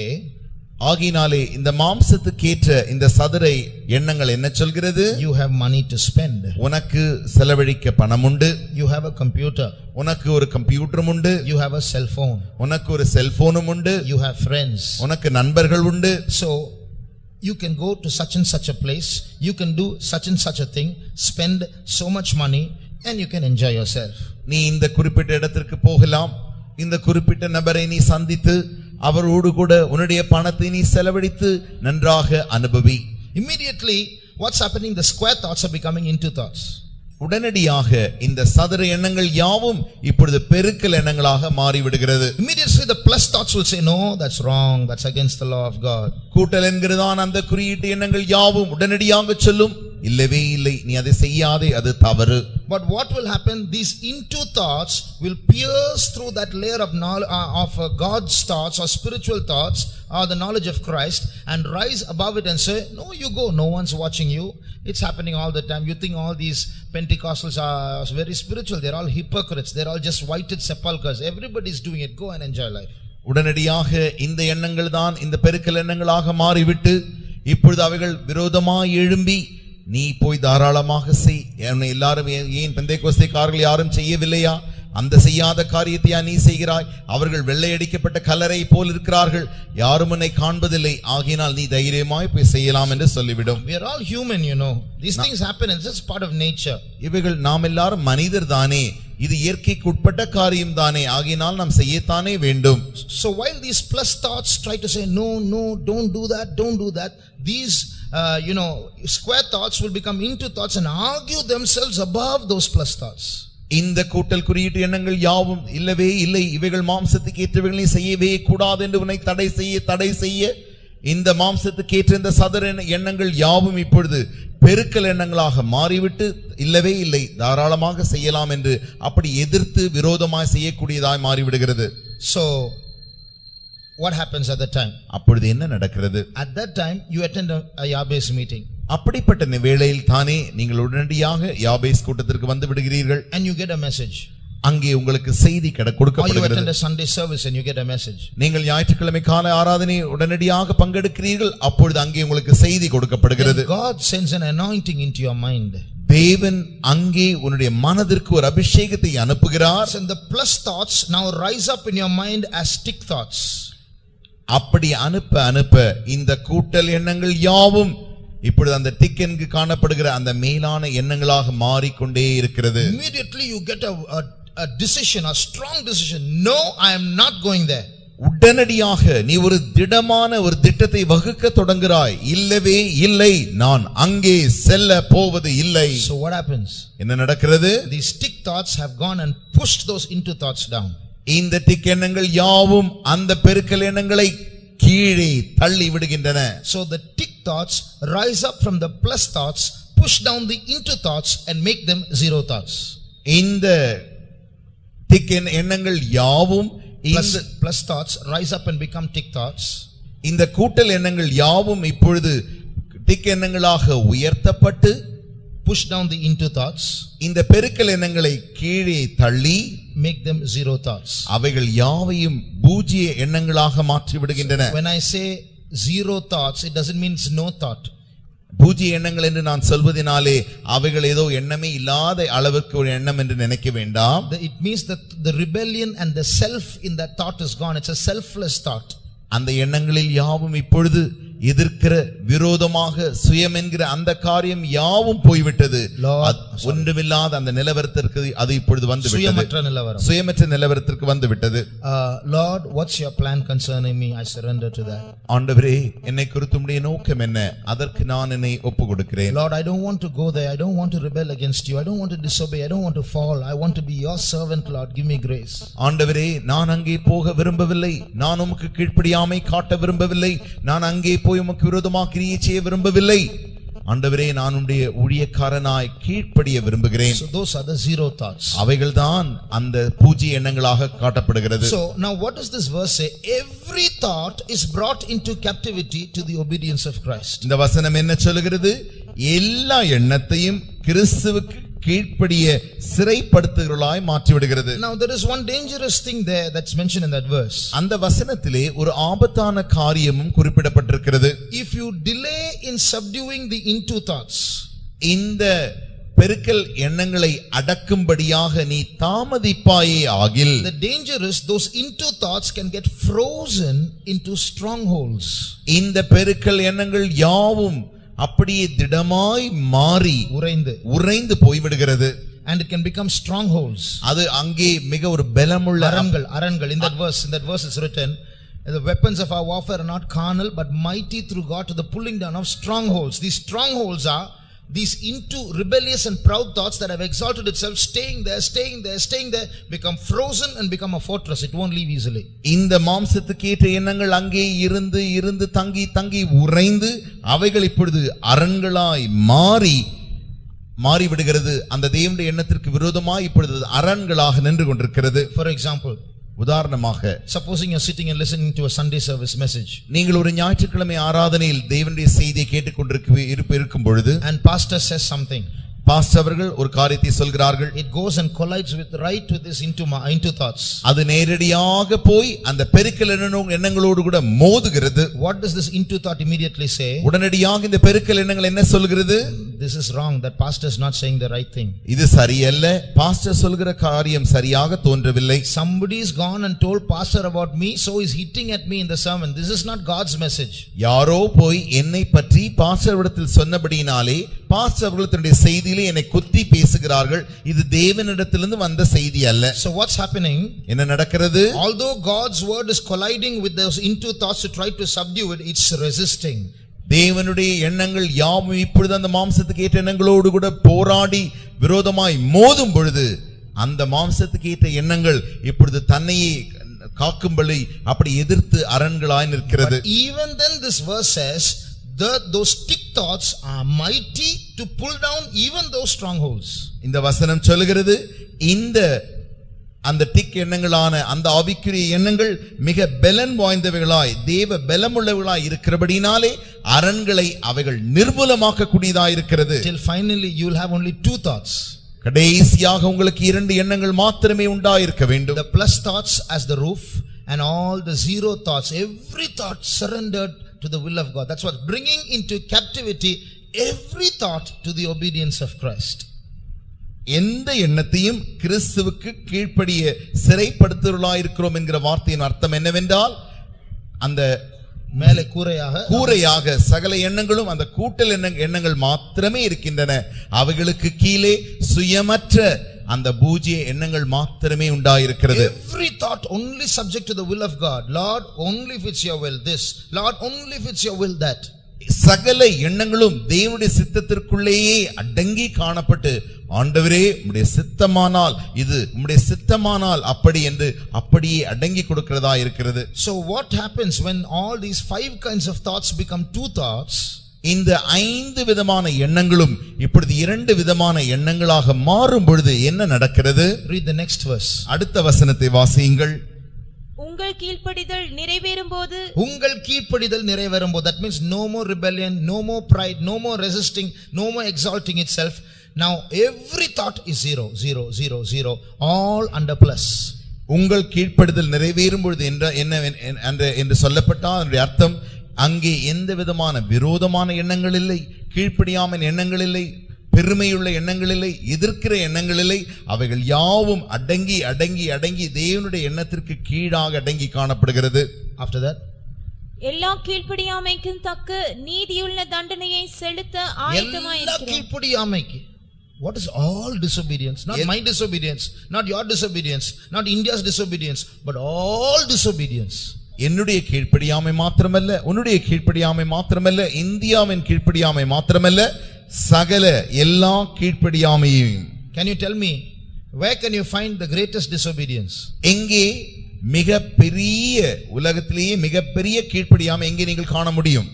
ஆகினாலே இந்த மாம்சத்துக்கேற்ற இந்த சதுரை எண்ணங்கள் என்ன சொல்கிறது you have money to spend, உனக்கு செலவழிக்க பணம் உண்டு you have a computer, உனக்கு ஒரு கம்ப்யூட்டரும் உண்டு you have a cell phone, உனக்கு ஒரு செல்போனும் உண்டு you have friends. உனக்கு நண்பர்கள் உண்டு So you can go to such and such a place, you can do such and such a thing, spend so much money, and you can enjoy yourself. நீ இந்த குறிப்பிட்ட இடத்திற்கு போகலாம் இந்த குறிப்பிட்ட நபரை நீ சந்தித்து அவரோடு கூட உன்னுடைய பணத்தை நீ செலவழித்து நன்றாக அனுபவி Immediately, what's happening? The square thoughts are becoming into thoughts. உடனடியாக இந்த சதுர எண்ணங்கள் யாவும் இப்பொழுது பெருக்கல் எண்ணங்களாக மாறிவிடுகிறது Immediately the plus thoughts will say, no, that's wrong, that's against the law of God. கூட்டல் என்கிறதான் அந்த குறியீட்டு எண்ணங்கள் யாவும் உடனடியாக சொல்லும் இல்லவே இல்லை நீ அதை செய்யாதே அது தவறு But what will happen? These into thoughts will pierce through that layer of knowledge, uh, of uh, God's thoughts or spiritual thoughts or the knowledge of Christ and rise above it and say, no, you go. No one's watching you. It's happening all the time. You think all these Pentecostals are very spiritual. They're all hypocrites. They're all just whited sepulchres. Everybody's doing it. Go and enjoy life. உடனடியாக இந்த எண்ணங்கள் தான் இந்த பெருக்கல் எண்ணங்களாக மாறிவிட்டு இப்பொழுது அவைகள் விரோதமாய் எழும்பி நீ போய் தாராளமாக செய் என்னை எல்லாரும் ஏன் ஏன் பெந்தைக்கோஸ்தைக்காரர்கள் யாரும் செய்யவில்லையா அந்த செய்யாத காரியத்தையா நீ செய்கிறாய் அவர்கள் வெள்ளையடிக்கப்பட்ட கல்லறை போல் இருக்கிறார்கள் யாரும் உன்னை காண்பதில்லை ஆகினால் நீ தைரியமாய் போய் செய்யலாம் என்று சொல்லிவிடும் We are all human, you know. These things happen. It's just part of nature. இவைகள் நாம் எல்லாரும் மனிதர் தானே இது இயற்கைக்கு உட்பட்ட காரியம் தானே ஆகினால் நாம் செய்யத்தானே வேண்டும் So while these plus thoughts try to say, no, no, don't do that, don't do that, these, uh, you know, square thoughts will become into thoughts and argue themselves above those plus thoughts. இந்த கூட்டல் குறியீட்டு எண்ணங்கள் யாவும் இல்லவே இல்லை இவைகள் மாம்சத்துக்கு ஏற்றவைகளை செய்யவே கூடாது என்று உன்னை தடை செய்ய தடை செய்ய இந்த மாம்சத்துக்கு ஏற்ற இந்த சதுர எண்ண- எண்ணங்கள் யாவும் இப்பொழுது பெருக்கல் எண்ணங்களாக மாறிவிட்டு இல்லவே இல்லை தாராளமாக செய்யலாம் என்று அப்படி எதிர்த்து விரோதமாய் செய்யக்கூடியதாய் மாறிவிடுகிறது So, what happens at that time? அப்பொழுது என்ன நடக்கிறது At that time, you attend a, a Yahweh's meeting அப்படிப்பட்ட நி- வேளையில் தானே நீங்கள் உடனடியாக யாபேஸ் கூட்டத்திற்கு வந்து விடுகிறீர்கள் and you get a message. அங்கே உங்களுக்கு செய்தி கிட Or you கொடுக்கப்படுகிறது attend a Sunday service and you get a message. நீங்கள் ஞாயிற்றுக்கிழமை கால ஆராதனை உடனடியாக பங்கெடுக்கிறீர்கள் அப்பொழுது அங்கே உங்களுக்கு செய்தி கொடுக்கப்படுகிறது Then God sends an anointing into your mind. தேவன் அங்கே உன்னுடைய மனதிற்கு ஒரு அபிஷேகத்தை அனுப்புகிறார் And the plus thoughts now rise up in your mind as stick thoughts. அப்படி அனுப்ப அனுப்ப இந்த கூட்டல் எண்ணங்கள் யாவும் இப்பொழுது அந்த டிக்கென்கு காணப்படுகிற அந்த மேலான எண்ணங்களாக மாறிக்கொண்டே இருக்கிறது Immediately you get a, a, a decision, a strong decision. No, I am not going there. உடனடியாக நீ ஒரு திடமான ஒரு திட்டத்தை வகுக்க தொடங்குகிறாய் இல்லவே இல்லை நான் அங்கே செல்ல போவது இல்லை So what happens? என்ன நடக்கிறது These stick thoughts have gone and pushed those into thoughts down. இந்த திக் எண்ணங்கள் யாவும் அந்த பெருக்கல் எண்ணங்களை கீழே தள்ளி விடுகின்றன So the tick thoughts rise up from the plus thoughts, push down the into thoughts and make them zero thoughts. இந்த திக் எண்ண- எண்ணங்கள் யாவும் Plus, இந்த plus thoughts rise up and become tick thoughts. இந்த கூட்டல் எண்ணங்கள் யாவும் இப்பொழுது திக் எண்ணங்களாக உயர்த்தப்பட்டு Push down the into thoughts, இந்த பெருக்கல் எண்ணங்களை கீழே தள்ளி make them zero thoughts. அவைகள் யாவையும் பூஜ்ய எண்ணங்களாக மாற்றி விடுகின்றன When I say zero thoughts, it doesn't mean it's no thought. பூஜ்ய எண்ணங்கள் என்று நான் சொல்வதனாலே அவைகள் ஏதோ எண்ணமே இல்லாத அளவுக்கு ஒரு எண்ணம் என்று நினைக்க வேண்டாம் The- It means that the rebellion and the self in that thought is gone. It's a selfless thought. அந்த எண்ணங்களில் யாவும் இப்பொழுது எதிர்க்கிற விரோதமாக சுயம் என்கிற அந்த காரியம் யாவும் போய்விட்டது Lord, அது ஒன்றுமில்லாத அந்த நிலவரத்திற்கு அது இப்பொழுது வந்து விட்டது சுயமற்ற நிலவரம். சுயமற்ற நிலவரத்திற்கு வந்து விட்டது Uh, Lord, what's your plan concerning me? I surrender to that. ஆண்டவரே என்னை குறித்து உம்முடைய நோக்கம் என்ன அதற்கு நான் என்னை ஒப்பு கொடுக்கிறேன் Lord, I don't want to go there. I don't want to rebel against you. I don't want to disobey. I don't want to fall. I want to be your servant, Lord. Give me grace. ஆண்டவரே நான் அங்கே போக விரும்பவில்லை நான் உமக்கு கீழ்ப்படியாமை காட்ட விரும்பவில்லை நான் அங்கே போய் உமக்கு விரோதமாக கிரியை செய்ய விரும்பவில்லை ஆண்டவரே நான் உம்முடைய ஊழியக்காரனாய் கீழ்ப்படிய விரும்புகிறேன் So those are the zero thoughts. அவைகள்தான் அந்த பூஜ்ய எண்ணங்களாக காட்டப்படுகிறது So now what does this verse say? Every thought is brought into captivity to the obedience of Christ. இந்த வசனம் என்ன சொல்லுகிறது எல்லா எண்ணத்தையும் கிறிஸ்துவுக்கு கீழ்ப்படிய சிறைப்படுத்துகிறவர்களாய் மாற்றி விடுகிறது Now there is one dangerous thing there that's mentioned in that verse. அந்த வசனத்திலே ஒரு ஆபத்தான காரியமும் குறிப்பிடப்பட்டிருக்கிறது If you delay in subduing the into thoughts, இந்த பெருக்கல் எண்ணங்களை அடக்கும்படியாக நீ தாமதிப்பாயே ஆகில் the danger is those into thoughts can get frozen into strongholds. இந்த பெருக்கல் எண்ணங்கள் யாவும் அப்படியே திடமாய் மாறி உறைந்து. உறைந்து போய்விடுகிறது And it can become strongholds. அது அங்கே மிக ஒரு பலமுள்ள அரண்கள் அரண்கள் in that verse in that verse is written the weapons of our warfare are not carnal but mighty through God to the pulling down of strongholds these strongholds are these into rebellious and proud thoughts that have exalted itself, staying there, staying there, staying there, become frozen and become a fortress. It won't leave easily. இந்த மாம்சத்துக்கு ஏற்ற எண்ணங்கள் அங்கே இருந்து இருந்து தங்கி தங்கி உறைந்து அவைகள் இப்பொழுது அரண்களாய் மாறி மாறிவிடுகிறது அந்த தேவனுடைய எண்ணத்திற்கு விரோதமாய் இப்பொழுது அது அரண்களாக நின்று கொண்டிருக்கிறது For example, உதாரணமாக supposing you're sitting and listening to a Sunday service message, நீங்கள் ஒரு ஞாயிற்றுக்கிழமை ஆராதனையில் தேவனுடைய செய்தியை கேட்டுக்கொண்டிருக்க இருப்பு இருக்கும் பொழுது and pastor says something. Pastor அவர்கள் ஒரு காரியத்தை சொல்கிறார்கள் It goes and collides with right with this into ma- into thoughts. அது நேரடியாக போய் அந்த பெருக்கல் எண்ண- எண்ணங்களோடு கூட மோதுகிறது What does this into thought immediately say? உடனடியாக இந்த பெருக்கல் எண்ணங்கள் என்ன சொல்கிறது This is wrong. That pastor is not saying the right thing. இது சரியல்ல பாஸ்டர் சொல்கிற காரியம் சரியாக தோன்றவில்லை Somebody's gone and told pastor about me, so he's hitting at me in the sermon. This is not God's message. யாரோ போய் என்னை பற்றி பாஸ்டர் இடத்தில் சொன்னபடியினாலே பாஸ்டர் அவர்கள் தன்னுடைய செய்தியிலே என்னை குத்தி பேசுகிறார்கள் இது தேவனிடத்திலிருந்து வந்த செய்தி அல்ல So what's happening? என்ன நடக்கிறது Although God's word is colliding with those into thoughts to try to subdue it, it's resisting. தேவனுடைய எண்ணங்கள் யாவும் இப்பொழுது அந்த மாம்சத்துக்கு ஏற்ற எண்ணங்களோடு கூட போராடி விரோதமாய் மோதும் பொழுது அந்த மாம்சத்துக்கு ஏற்ற எண்ணங்கள் இப்பொழுது தன்னையே காக்கும்படி அப்படி எதிர்த்து அரண்களாய் நிற்கிறது But even then this verse says, the, those stick thoughts are mighty to pull down even those strongholds. இந்த வசனம் சொல்லுகிறது இந்த அந்த டிக் எண்ணங்களான அந்த ஆவிக்குரிய எண்ணங்கள் மிக பலன் வாய்ந்தவைகளாய் தேவ பலமுள்ளவர்களாய் இருக்கிறபடினாலே அரண்களை அவைகள் நிர்மூலமாக்க கூடியதாய் இருக்கிறது Till finally you will have only two thoughts. கடைசியாக உங்களுக்கு இரண்டு எண்ணங்கள் மாத்திரமே உண்டாயிருக்க வேண்டும் The plus thoughts as the roof and all the zero thoughts, every thought surrendered to the will of God. That's what bringing into captivity every thought to the obedience of Christ. எந்த எண்ணத்தையும் கிறிஸ்துவுக்கு கீழ்ப்படிய சிறைப்படுத்துவர்களாயிருக்கிறோம் என்கிற வார்த்தையின் அர்த்தம் என்னவென்றால் அந்த மேலே கூரையாக கூரையாக சகல எண்ணங்களும் அந்த கூட்டல் எண்ண எண்ணங்கள் மாத்திரமே இருக்கின்றன அவைகளுக்கு கீழே சுயமற்ற அந்த பூஜ்ய எண்ணங்கள் மாத்திரமே உண்டாயிருக்கிறது Every thought only subject to the will of God. Lord, only if it's your will this. Lord, only if it's your will that. சகல எண்ணங்களும் தேவனுடைய சித்தத்திற்குள்ளேயே அடங்கி காணப்பட்டு ஆண்டவரே உம்முடைய சித்தமானால் இது உம்முடைய சித்தமானால் அப்படி என்று அப்படியே அடங்கி கொடுக்கிறதா இருக்கிறது So what happens when all these five kinds of thoughts become two thoughts? இந்த ஐந்து விதமான எண்ணங்களும் இப்பொழுது இரண்டு விதமான எண்ணங்களாக மாறும் பொழுது என்ன நடக்கிறது Read the next verse. அடுத்த வசனத்தை வாசியுங்கள் உங்கள் கீழ்ப்படிதல் நிறைவேறும் போது உங்கள் கீழ்ப்படிதல் நிறைவேறும் போது that means no more rebellion no more pride no more resisting no more exalting itself now every thought is zero zero zero zero all under plus உங்கள் கீழ்ப்படுதல் நிறைவேறும் பொழுது என்ற என்ன என்ற- என்று சொல்லப்பட்டால் அதனுடைய அர்த்தம் அங்கே எந்த விதமான விரோதமான எண்ணங்கள் இல்லை கீழ்ப்படியாமல் எண்ணங்கள் இல்லை பெருமையுள்ள எண்ணங்கள் இல்லை எதிர்க்கிற எண்ணங்கள் இல்லை அவைகள் யாவும் அடங்கி அடங்கி அடங்கி தேவனுடைய எண்ணத்திற்கு கீழாக அடங்கி காணப்படுகிறது after that எல்லா கீழ்ப்படியாமைக்கும் தக்க நீதியுள்ள தண்டனையை செலுத்த எல்லா ஆயத்தமாயிருக்கிறோம் கீழ்ப்படியாமைக்கு what is all disobedience not my disobedience not your disobedience not india's disobedience but all disobedience என்னுடைய கீழ்ப்படியாமை மாத்திரமல்ல உன்னுடைய கீழ்ப்படியாமை மாத்திரமல்ல இந்தியாவின் கீழ்ப்படியாமை மாத்திரமல்ல சகல எல்லா கீழ்ப்படியாமையும் can you tell me where can you find the greatest disobedience எங்கே மிக பெரிய உலகத்திலேயே மிக பெரிய கீழ்ப்படியாமை எங்கே நீங்கள் காண முடியும்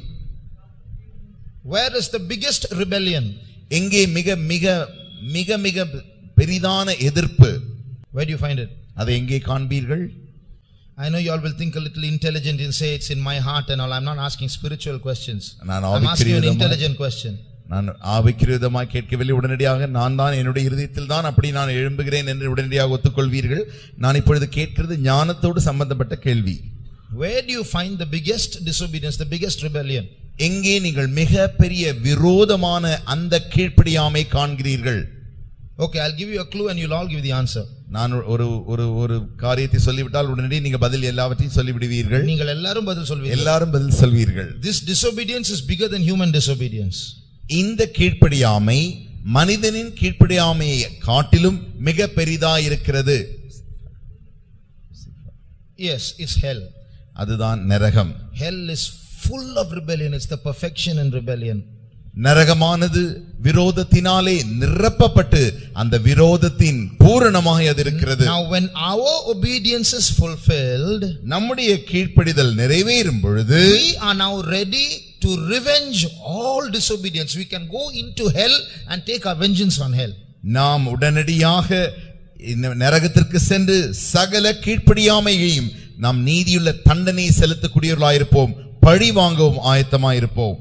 where is the biggest rebellion எங்கே மிக மிக மிக மிக பெரிதான எதிர்ப்பு where do you find it அதை எங்கே காண்பீர்கள் I know you all will think a little intelligent and say it's in my heart and all. I'm not asking spiritual questions. நான் I'm asking you an ஆவிக்குரியதமாய் intelligent question. நான் ஆவிக்கிரதமாய் கேட்கவில்லை உடனடியாக நான் தான் என்னுடைய இருதயத்தில் தான் அப்படி நான் எழும்புகிறேன் என்று உடனடியாக ஒத்துக்கொள்வீர்கள் நான் இப்பொழுது கேட்கிறது ஞானத்தோடு சம்பந்தப்பட்ட கேள்வி Where do you find the biggest disobedience, the biggest rebellion? எங்கே நீங்கள் மிக பெரிய விரோதமான அந்த கீழ்ப்படியாமை காண்கிறீர்கள் Okay, I'll give you a clue and you'll all give the answer. நான் ஒரு ஒரு ஒரு காரியத்தை சொல்லிவிட்டால் உடனடி நீங்க பதில் எல்லாவற்றையும் சொல்லிவிடுவீர்கள் நீங்கள் எல்லாரும் பதில் சொல்வீர்கள். எல்லாரும் பதில் சொல்வீர்கள் This disobedience is bigger than human disobedience. இந்த கீழ்ப்படியாமை மனிதனின் கீழ்ப்படியாமையை காட்டிலும் மிக பெரிதா இருக்கிறது Yes, it's hell. அதுதான் நரகம் Hell is full of rebellion. It's the perfection in rebellion. நரகமானது விரோதத்தினாலே நிரப்பப்பட்டு அந்த விரோதத்தின் பூரணமாய் அது இருக்கிறது Now, when our obedience is fulfilled, நம்முடைய கீழ்ப்படிதல் நிறைவேறும் பொழுது we are now ready to revenge all disobedience. We can go into hell and take our vengeance on hell. நாம் உடனடியாக இந்த நரகத்திற்கு சென்று சகல கீழ்ப்படியாமையையும் நாம் நீதியுள்ள தண்டனை செலுத்தக்கூடியவர்களாயிருப்போம் பழி வாங்கவும் ஆயத்தமாயிருப்போம்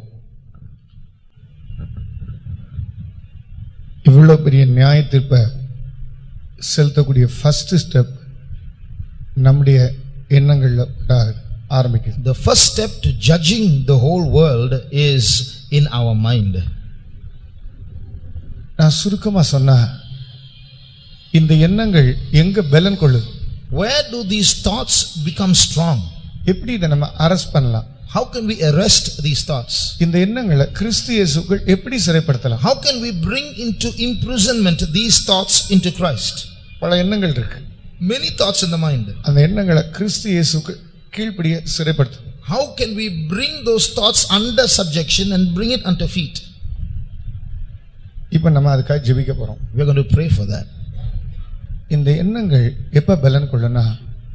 இவ்வளோ பெரிய நியாய தீர்ப்பை செலுத்தக்கூடிய ஃபர்ஸ்ட் ஸ்டெப் நம்முடைய எண்ணங்களில் உண்டாகுது ஆரம்பிக்குது The first step to judging the whole world is in our mind. நான் சுருக்கமாக சொன்னா இந்த எண்ணங்கள் எங்க பலன் கொள்ளுது Where do these thoughts become strong? எப்படி இதை நம்ம அரெஸ்ட் பண்ணலாம் How can we arrest these thoughts? இந்த எண்ணங்களை கிறிஸ்து இயேசுக்குள் எப்படி சிறைப்படுத்தலாம் How can we bring into imprisonment these thoughts into Christ? பல எண்ணங்கள் இருக்கு Many thoughts in the mind. அந்த எண்ணங்களை கிறிஸ்து இயேசுக்கு கீழ்ப்படிய சிறைப்படுத்தும் How can we bring those thoughts under subjection and bring it unto feet? இப்போ நம்ம அதுக்காக ஜெபிக்க போறோம் We're going to pray for that. இந்த எண்ணங்கள் எப்ப பலன் கொள்ளுனா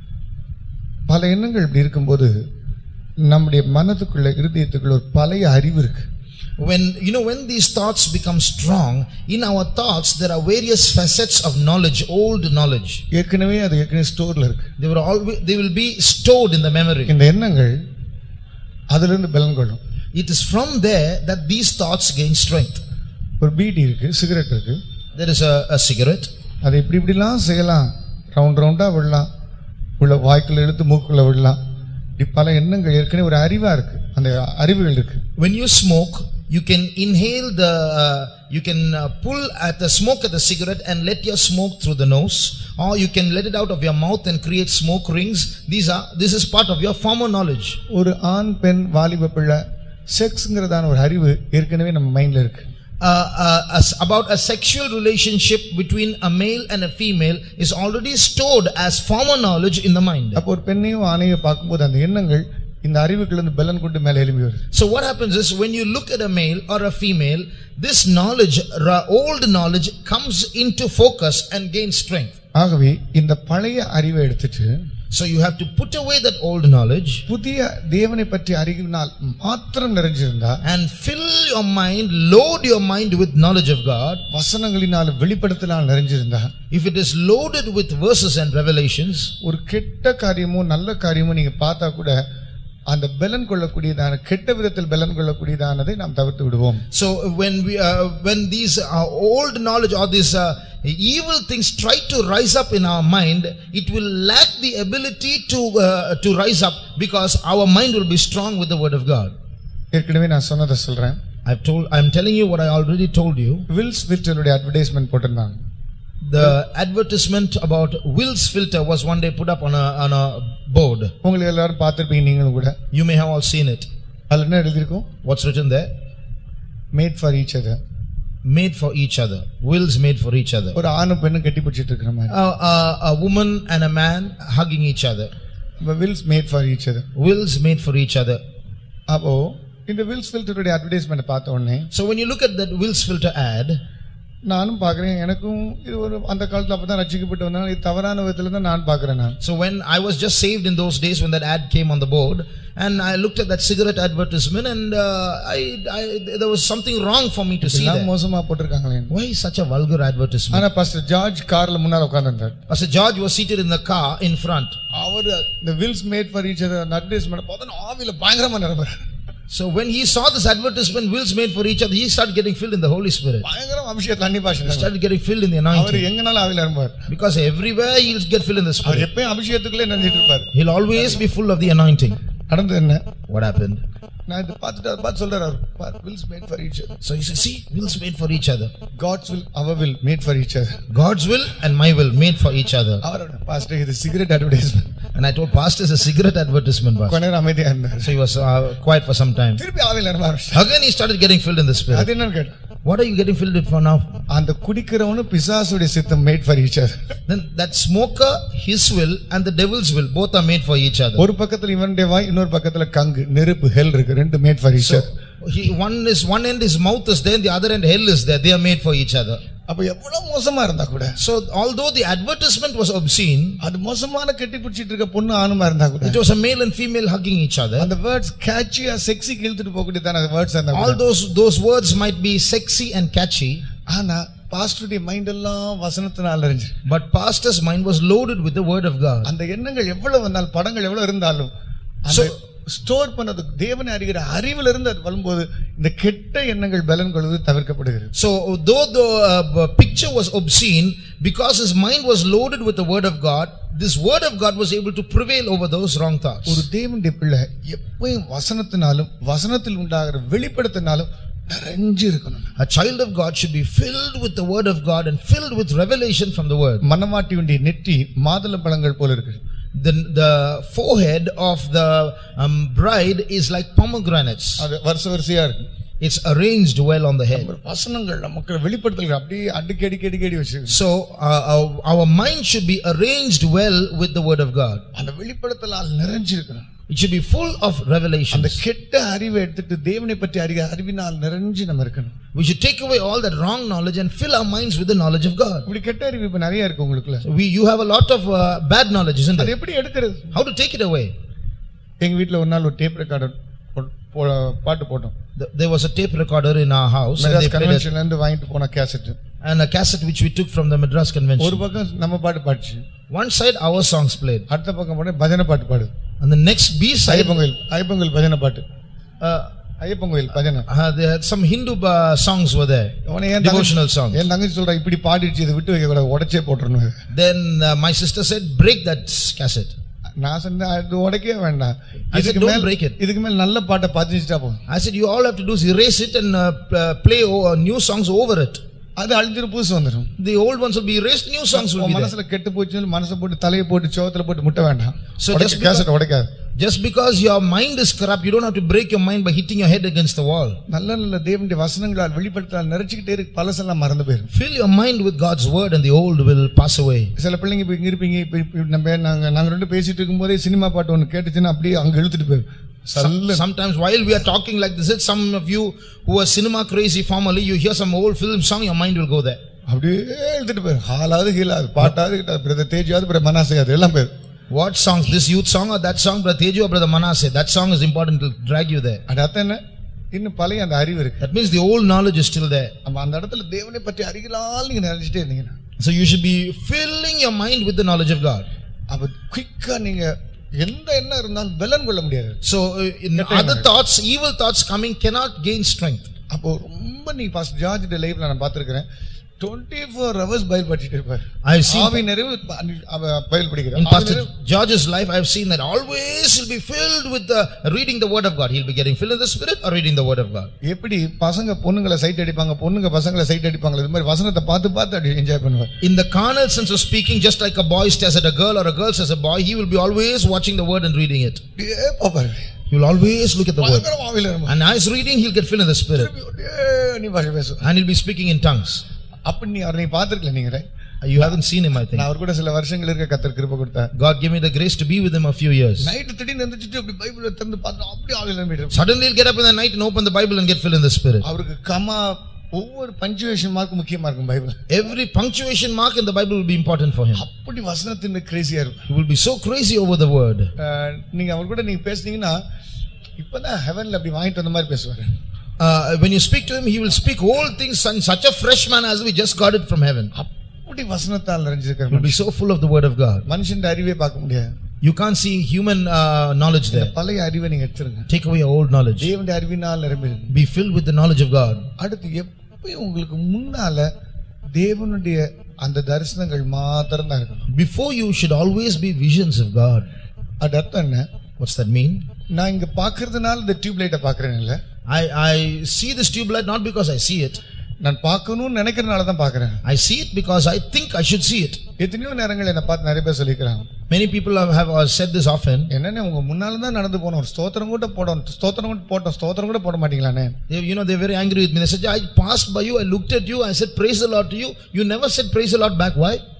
பல எண்ணங்கள் இப்படி இருக்கும்போது நம்முடைய மனதுக்குள்ள இருதயத்துக்குள்ள ஒரு பழைய அறிவு இருக்கு When you know when these thoughts become strong, in our thoughts there are various facets of knowledge, old knowledge. ஏற்கனவே அது ஏற்கனவே ஸ்டோர்ல இருக்கு They were always they will be stored in the memory. இந்த எண்ணங்கள் அதிலிருந்து பலன் கொள்ளும் It is from there that these thoughts gain strength. ஒரு பீடி இருக்கு சிகரெட் இருக்கு There is a, a cigarette. அதை இப்படி இப்படிலாம் செய்யலாம் ரவுண்ட் ரவுண்டா விடலாம் உள்ள வாய்க்குள்ள இழுத்து மூக்குள்ள விடலாம் இப்படி பல எண்ணங்கள் ஏற்கனவே ஒரு அறிவா இருக்கு அந்த அறிவுகள் இருக்கு When you smoke, you can inhale the, uh, you can uh, pull at the smoke at the cigarette and let your smoke through the nose, or you can let it out of your mouth and create smoke rings. These are, this is part of your former knowledge. ஒரு ஆண் பெண் வாலிப பிள்ளை செக்ஸ்ங்கிறதான ஒரு அறிவு ஏற்கனவே நம்ம மைண்ட்ல இருக்கு Uh, uh, as- about a sexual relationship between a male and a female is already stored as former knowledge in the mind. அப்போ ஒரு பெண்ணையும் ஆணையும் பார்க்கும்போது அந்த எண்ணங்கள் இந்த அறிவுக்குள்ள பலன் கொண்டு மேலே எழும்பி வருது So what happens is when you look at a male or a female, this knowledge, ra- old knowledge comes into focus and gains strength. ஆகவே இந்த பழைய அறிவை எடுத்துட்டு So you have to put away that old knowledge புதிய தேவனை பற்றி அறிவினால் மாத்திரம் நிறைஞ்சிருந்தா and fill your mind, load your mind with knowledge of God. வசனங்களினால் வெளிப்படுத்தினால் நிறைஞ்சிருந்தா If it is loaded with verses and revelations, ஒரு கெட்ட காரியமோ நல்ல காரியமோ நீங்க பார்த்தா கூட அந்த பலன் கொள்ளக்கூடியதான கெட்ட விதத்தில் பலன் கொள்ளக்கூடியதானதை நாம் தவிர்த்து விடுவோம் so when we, uh, when these uh, old knowledge or these uh, evil things try to rise up in our mind, it will lack the ability to, uh, to rise up because our mind will be strong with the word of God. ஏற்கனவே நான் சொன்னதை சொல்றேன் I've told, I'm telling you what I already told you. Wills வில்டனுடைய advertisement போட்டிருந்தாங்க The advertisement about Will's filter was one day put up on a, on a board. உங்களுக்கு எல்லாரும் பார்த்திருப்பீங்க நீங்களும் கூட You may have all seen it. அதுல என்ன எழுதியிருக்கும் What's written there? Made for each other Made for each other. Wills made for each other. ஒரு ஆணும் பெண்ணும் கட்டி பிடிச்சிட்டு இருக்கிற மாதிரி A, a, a woman and a man hugging each other. Wills made for each other Wills made for each other. அப்போ இந்த Wills ஃபில்டருடைய advertisement பார்த்த உடனே So when you look at that Will's filter ad, நானும் பார்க்குறேன் எனக்கும் இது ஒரு அந்த காலத்துல அப்பதான் ரசிக்கப்பட்டு வந்தாலும் இது தவறான விதத்துல தான் நான் பார்க்குறேன் நான் so when I was just saved in those days when that ad came on the board, and I looked at that cigarette advertisement, and uh, I, I, there was something wrong for me to see எல்லாம் that. மோசமா போட்டிருக்காங்களே Why such a vulgar advertisement? ஆனா pastor George கார்ல முன்னால உட்கார்ந்திருந்தார் Pastor George was seated in the car in front. அவர் இந்த Wills made for each other advertisement பார்த்தா ஆவியில பயங்கரமா நிரம்புறாரு So when he saw this advertisement, wills made for each other, he started getting filled in the Holy Spirit. பயங்கர அபிஷேகத்தை அன்னி பாஷை He started getting filled in the our anointing. எங்கனாலும் ஆவியில நிரம்புவார் Because everywhere he'll get filled in the our Spirit. எப்பயும் அபிஷேகத்துக்குள்ளே நினைச்சிட்டு இருப்பார் He'll always be full of the anointing. நடந்தது என்ன What happened? நான் இதை பார்த்துட்டு அதை பார்த்து சொல்றாரு அவர் Wills made for each other So he said, see, wills made for each other. God's will அவர் will made for each other God's will and my will made for each other. அவரோட pastor இது cigarette advertisement And I told pastor it's a cigarette advertisement. Pastor. கொஞ்ச நேரம் அமைதியா இருந்தார் So he was uh, quiet for some time. திருப்பி ஆவியில நிரம்ப ஆரம்பிச்சிட்டார் Again he started getting filled in the spirit. அது என்னன்னு கேட்டேன் What are you getting filled with for now? அந்த குடிக்கிறவனும் பிசாசுடைய சித்தம் made for each other Then that smoker, his will and the devil's will, both are made for each other. ஒரு பக்கத்துல இவனுடைய வாய் இன்னொரு பக்கத்துல கங்கு நெருப்பு ஹெல் இருக்கு ரெண்டு made for each So, other He, one is one end his mouth is there, the other end hell is there. They are made for each other. அப்ப எவ்வளவு மோசமா இருந்தா கூட So although the advertisement was obscene, அது மோசமான கட்டி பிடிச்சிட்டு இருக்க பொண்ணு ஆணுமா இருந்தா கூட it was a male and female hugging each other. அந்த வேர்ட்ஸ் கேட்சியா செக்ஸி இழுத்துட்டு போகக்கூடியதான வேர்ட்ஸ் அந்த All those those words might be sexy and catchy, ஆனா பாஸ்டருடைய மைண்ட் எல்லாம் வசனத்தினால அறிஞ்சு but pastor's mind was loaded with the word of God. அந்த எண்ணங்கள் எவ்வளவு வந்தாலும் படங்கள் எவ்வளவு இருந்தாலும் அந்த So- ஸ்டோர் பண்ணது தேவனை அறிகிற அறிவுல இருந்து அது வரும்போது இந்த கெட்ட எண்ணங்கள் பலன் கொள்வது தவிர்க்கப்படுகிறது So though the uh, picture was obscene, because his mind was loaded with the word of God, this word of God was able to prevail over those wrong thoughts. ஒரு தேவனுடைய பிள்ளை எப்பவும் வசனத்தினாலும் வசனத்தில் உண்டாகிற வெளிப்படுத்தினாலும் நிறைஞ்சு இருக்கணும் A child of God should be filled with the word of God and filled with revelation from the word. மனமாட்டியுடைய நெற்றி மாதுளை பழங்கள் போல இருக்கு The, the forehead of the um, bride is like pomegranates. அது வருஷ வரிசையா இருக்கு It's arranged well on the head. ஒரு வசனங்கள் நமக்கு வெளிப்படுத்தல்கள் அப்படியே அடிக்கடி அடிக்கடி அடிக்கடி வச்சிருக்கு So uh, our, our mind should be arranged well with the word of God. அந்த வெளிப்படுத்தலால் நிறைஞ்சிருக்கணும் It should be full of அந்த revelations. கெட்ட அறிவை எடுத்துட்டு தேவனை பற்றி அறிக அறிவினால் நிறைஞ்சு நம்ம இருக்கணும் We should take away all that wrong knowledge and fill our minds with the knowledge of God. இப்படி கெட்ட அறிவு இப்ப நிறைய இருக்கு உங்களுக்குள்ள We, you have a lot of uh, bad knowledge, isn't அது it? எப்படி எடுக்கிறது How to take it away? எங்க வீட்ல ஒரு நாள் ஒரு டேப் ரெக்கார்டர் பாட்டு போட்டோம் Th- There was a tape recorder in our house and, they Madras played it, கன்வென்ஷன்ல இருந்து வாங்கிட்டு போன cassette and a cassette which we took from the Madras ஒரு convention. பக்கம் நம்ம பாட்டு பாடுச்சு One side our songs played அடுத்த பக்கம் போன பஜனை பாட்டு பாடு and the next B side Ayyappan கோயில் ஐயப்பன் கோயில் பஜனை பாட்டு uh, ஐயப்பன் கோயில் பஜனை uh, they had some Hindu uh, songs were there, அவனை என் devotional தங்கச்சி- songs. என் தங்கச்சி சொல்றா இப்படி பாடிடுச்சு இதை விட்டு வைக்க கூடாது உடைச்சே போட்டுறணும் இது. Then uh, my sister said, break that cassette. நான் சொன்னேன் அது உடைக்கவே வேண்டாம் I said, இதுக்கு "Don't மேல break it." இதுக்கு மேல நல்ல பாட்டை பதிச்சுட்டா போதும் I said, you all have to do is erase it and uh, p- uh, play o- new songs over it. அது அழிஞ்சிரும் புதுசு வந்துடும் The old ones will be erased, new songs will உன் be there. மனசுல கெட்டு போச்சுன்னு மனசை போட்டு தலையை போட்டு சோத்துல போட்டு முட்ட வேண்டாம் So உடைக்க- just because- கேசட் உடைக்காது Just because your mind is corrupt, you don't have to break your mind by hitting your head against the wall. நல்ல நல்ல தேவனுடைய வசனங்களால் வெளிப்படுத்தால் நிறைச்சிக்கிட்டே இருக்கு பழசெல்லாம் மறந்து போயிரும் Fill your mind with God's word and the old will pass away. சில பிள்ளைங்க இப்ப இங்க இருப்பீங்க இப்ப இப்ப நம்ம நாங்க நாங்க ரெண்டு பேசிட்டு இருக்கும்போதே சினிமா பாட்டு ஒன்று கேட்டுச்சுன்னா அப்படியே அங்க இழுத்துட்டு போயிரும் Some- சல்ல sometimes while we are talking like this, some of you who were cinema crazy formerly, you hear some old film song, your mind will go there. அப்படியே இழுத்துட்டு போயிரும் ஹாலாவது கீழாது பாட்டாவது கிட்டாது பிரதர் தேஜாவது பிரதர் மனாசையாது எல்லாம் போயிரும் What songs? This youth song or that song, Brother Teju or Brother Manasseh? That song is important to drag you there. அது அதான் என்ன இன்னும் பழைய அந்த அறிவு இருக்கு That means the old knowledge is still there. நம்ம அந்த இடத்துல தேவனை பற்றி அறிகளால் நீங்க நிறைஞ்சிட்டே இருந்தீங்கன்னா So you should be filling your mind with the knowledge of God. அப்ப குயிக்கா நீங்க எந்த எண்ணம் இருந்தாலும் பலன் கொள்ள முடியாது So uh, in other thoughts, evil thoughts coming cannot gain strength. அப்போ ரொம்ப நீ ஃபர்ஸ்ட் ஜார்ஜ் லைஃப்ல நான் பார்த்திருக்கிறேன் டுவெண்ட்டி ஃபோர் ஹவர்ஸ் பயில் படிச்சுட்டு இருப்பார் I've seen ஆவி நிறைவு அவ பயில் in படிக்கிறார் Pastor George's life, I've seen that always he'll be filled with the reading the word of God. He'll be getting filled in the spirit or reading the word of God. எப்படி பசங்க பொண்ணுங்களை side அடிப்பாங்க பொண்ணுங்க பசங்களை side அடிப்பாங்க இது மாதிரி வசனத்தை பார்த்து பார்த்து அப்படி என்ஜாய் பண்ணுவார் In the carnal sense of speaking, just like a boy stares at a girl or a girl stares at a boy, he will be always watching the word and reading it. அப்படியே பார்ப்பாரு He will always look at the word. பயங்கர ஆவியில இருப்பார். And as reading, he'll get filled in the spirit. அப்படியே நீ பாஷை பேசுவார் And he'll be speaking in tongues. அப்படி நீ அவரை நீ பார்த்திருக்கல நீங்க right? You haven't seen him, I think. நான் அவர் கூட சில வருஷங்கள் இருக்க கத்தர் கிருப கொடுத்தார் God gave me the grace to be with him a few years. Night திடீர்னு எந்திரிச்சிட்டு அப்படி பைபிளை திறந்து பார்த்து அப்படியே ஆவியில இருப்பார். Suddenly he'll get up in the night and open the Bible and get filled in the spirit. அவருக்கு கமா ஒவ்வொரு பஞ்சுவேஷன் மார்க் முக்கியமா இருக்கும் Bible Every punctuation mark in the Bible will be important for him. அப்படி வசனத்தின் Grazia இருக்கும் He will be so crazy over the word. அஹ், நீங்க அவர் கூட நீங்க பேசுனீங்கன்னா இப்பதான் ஹெவன்ல அப்படி வாங்கிட்டு வந்த மாதிரி பேசுவாரு Uh, when you speak to him, he will speak all things in such a fresh manner as we just got it from heaven. அப்படி வசனத்தால் He will நிறைஞ்சிருக்கிற be so full of the word of God. மனுஷன் அறிவே பார்க்க முடியாது You can't see human uh, knowledge there. பழைய அறிவை நீங்க எடுத்துருங்க Take away your old knowledge. தேவனுடைய அறிவினால் நிரம்பிடுங்க Be filled with the knowledge of God. அடுத்து எப்பயும் உங்களுக்கு முன்னால தேவனுடைய அந்த தரிசனங்கள் மாத்திரம் தான் இருக்கணும் Before you should always be visions of God. அது அர்த்தம் என்ன What's that mean? நான் இங்க பாக்குறதுனால இந்த டியூப் லைட்டை பாக்குறேன் இல்ல I, I see this tube light not because I see it. நான் பார்க்கணும்னு நினைக்கிறதுனால தான் பாக்குறேன் I see it because I think I should see it. எத்தனையோ நேரங்கள் என்னை பார்த்து நிறைய பேர் சொல்லிக்கிறாங்க Many people have, have uh, said this often. என்னன்னு உங்க முன்னால தான் நடந்து போனோம் ஒரு ஸ்தோத்திரம் கூட போடணும் ஸ்தோத்திரம் கூட போட்டோம் ஸ்தோத்திரம் கூட போட மாட்டீங்களானே They, you know, they're very angry with me. They said, I passed by you, I looked at you, I said, Praise the Lord to you. You never said, Praise the Lord back. Why?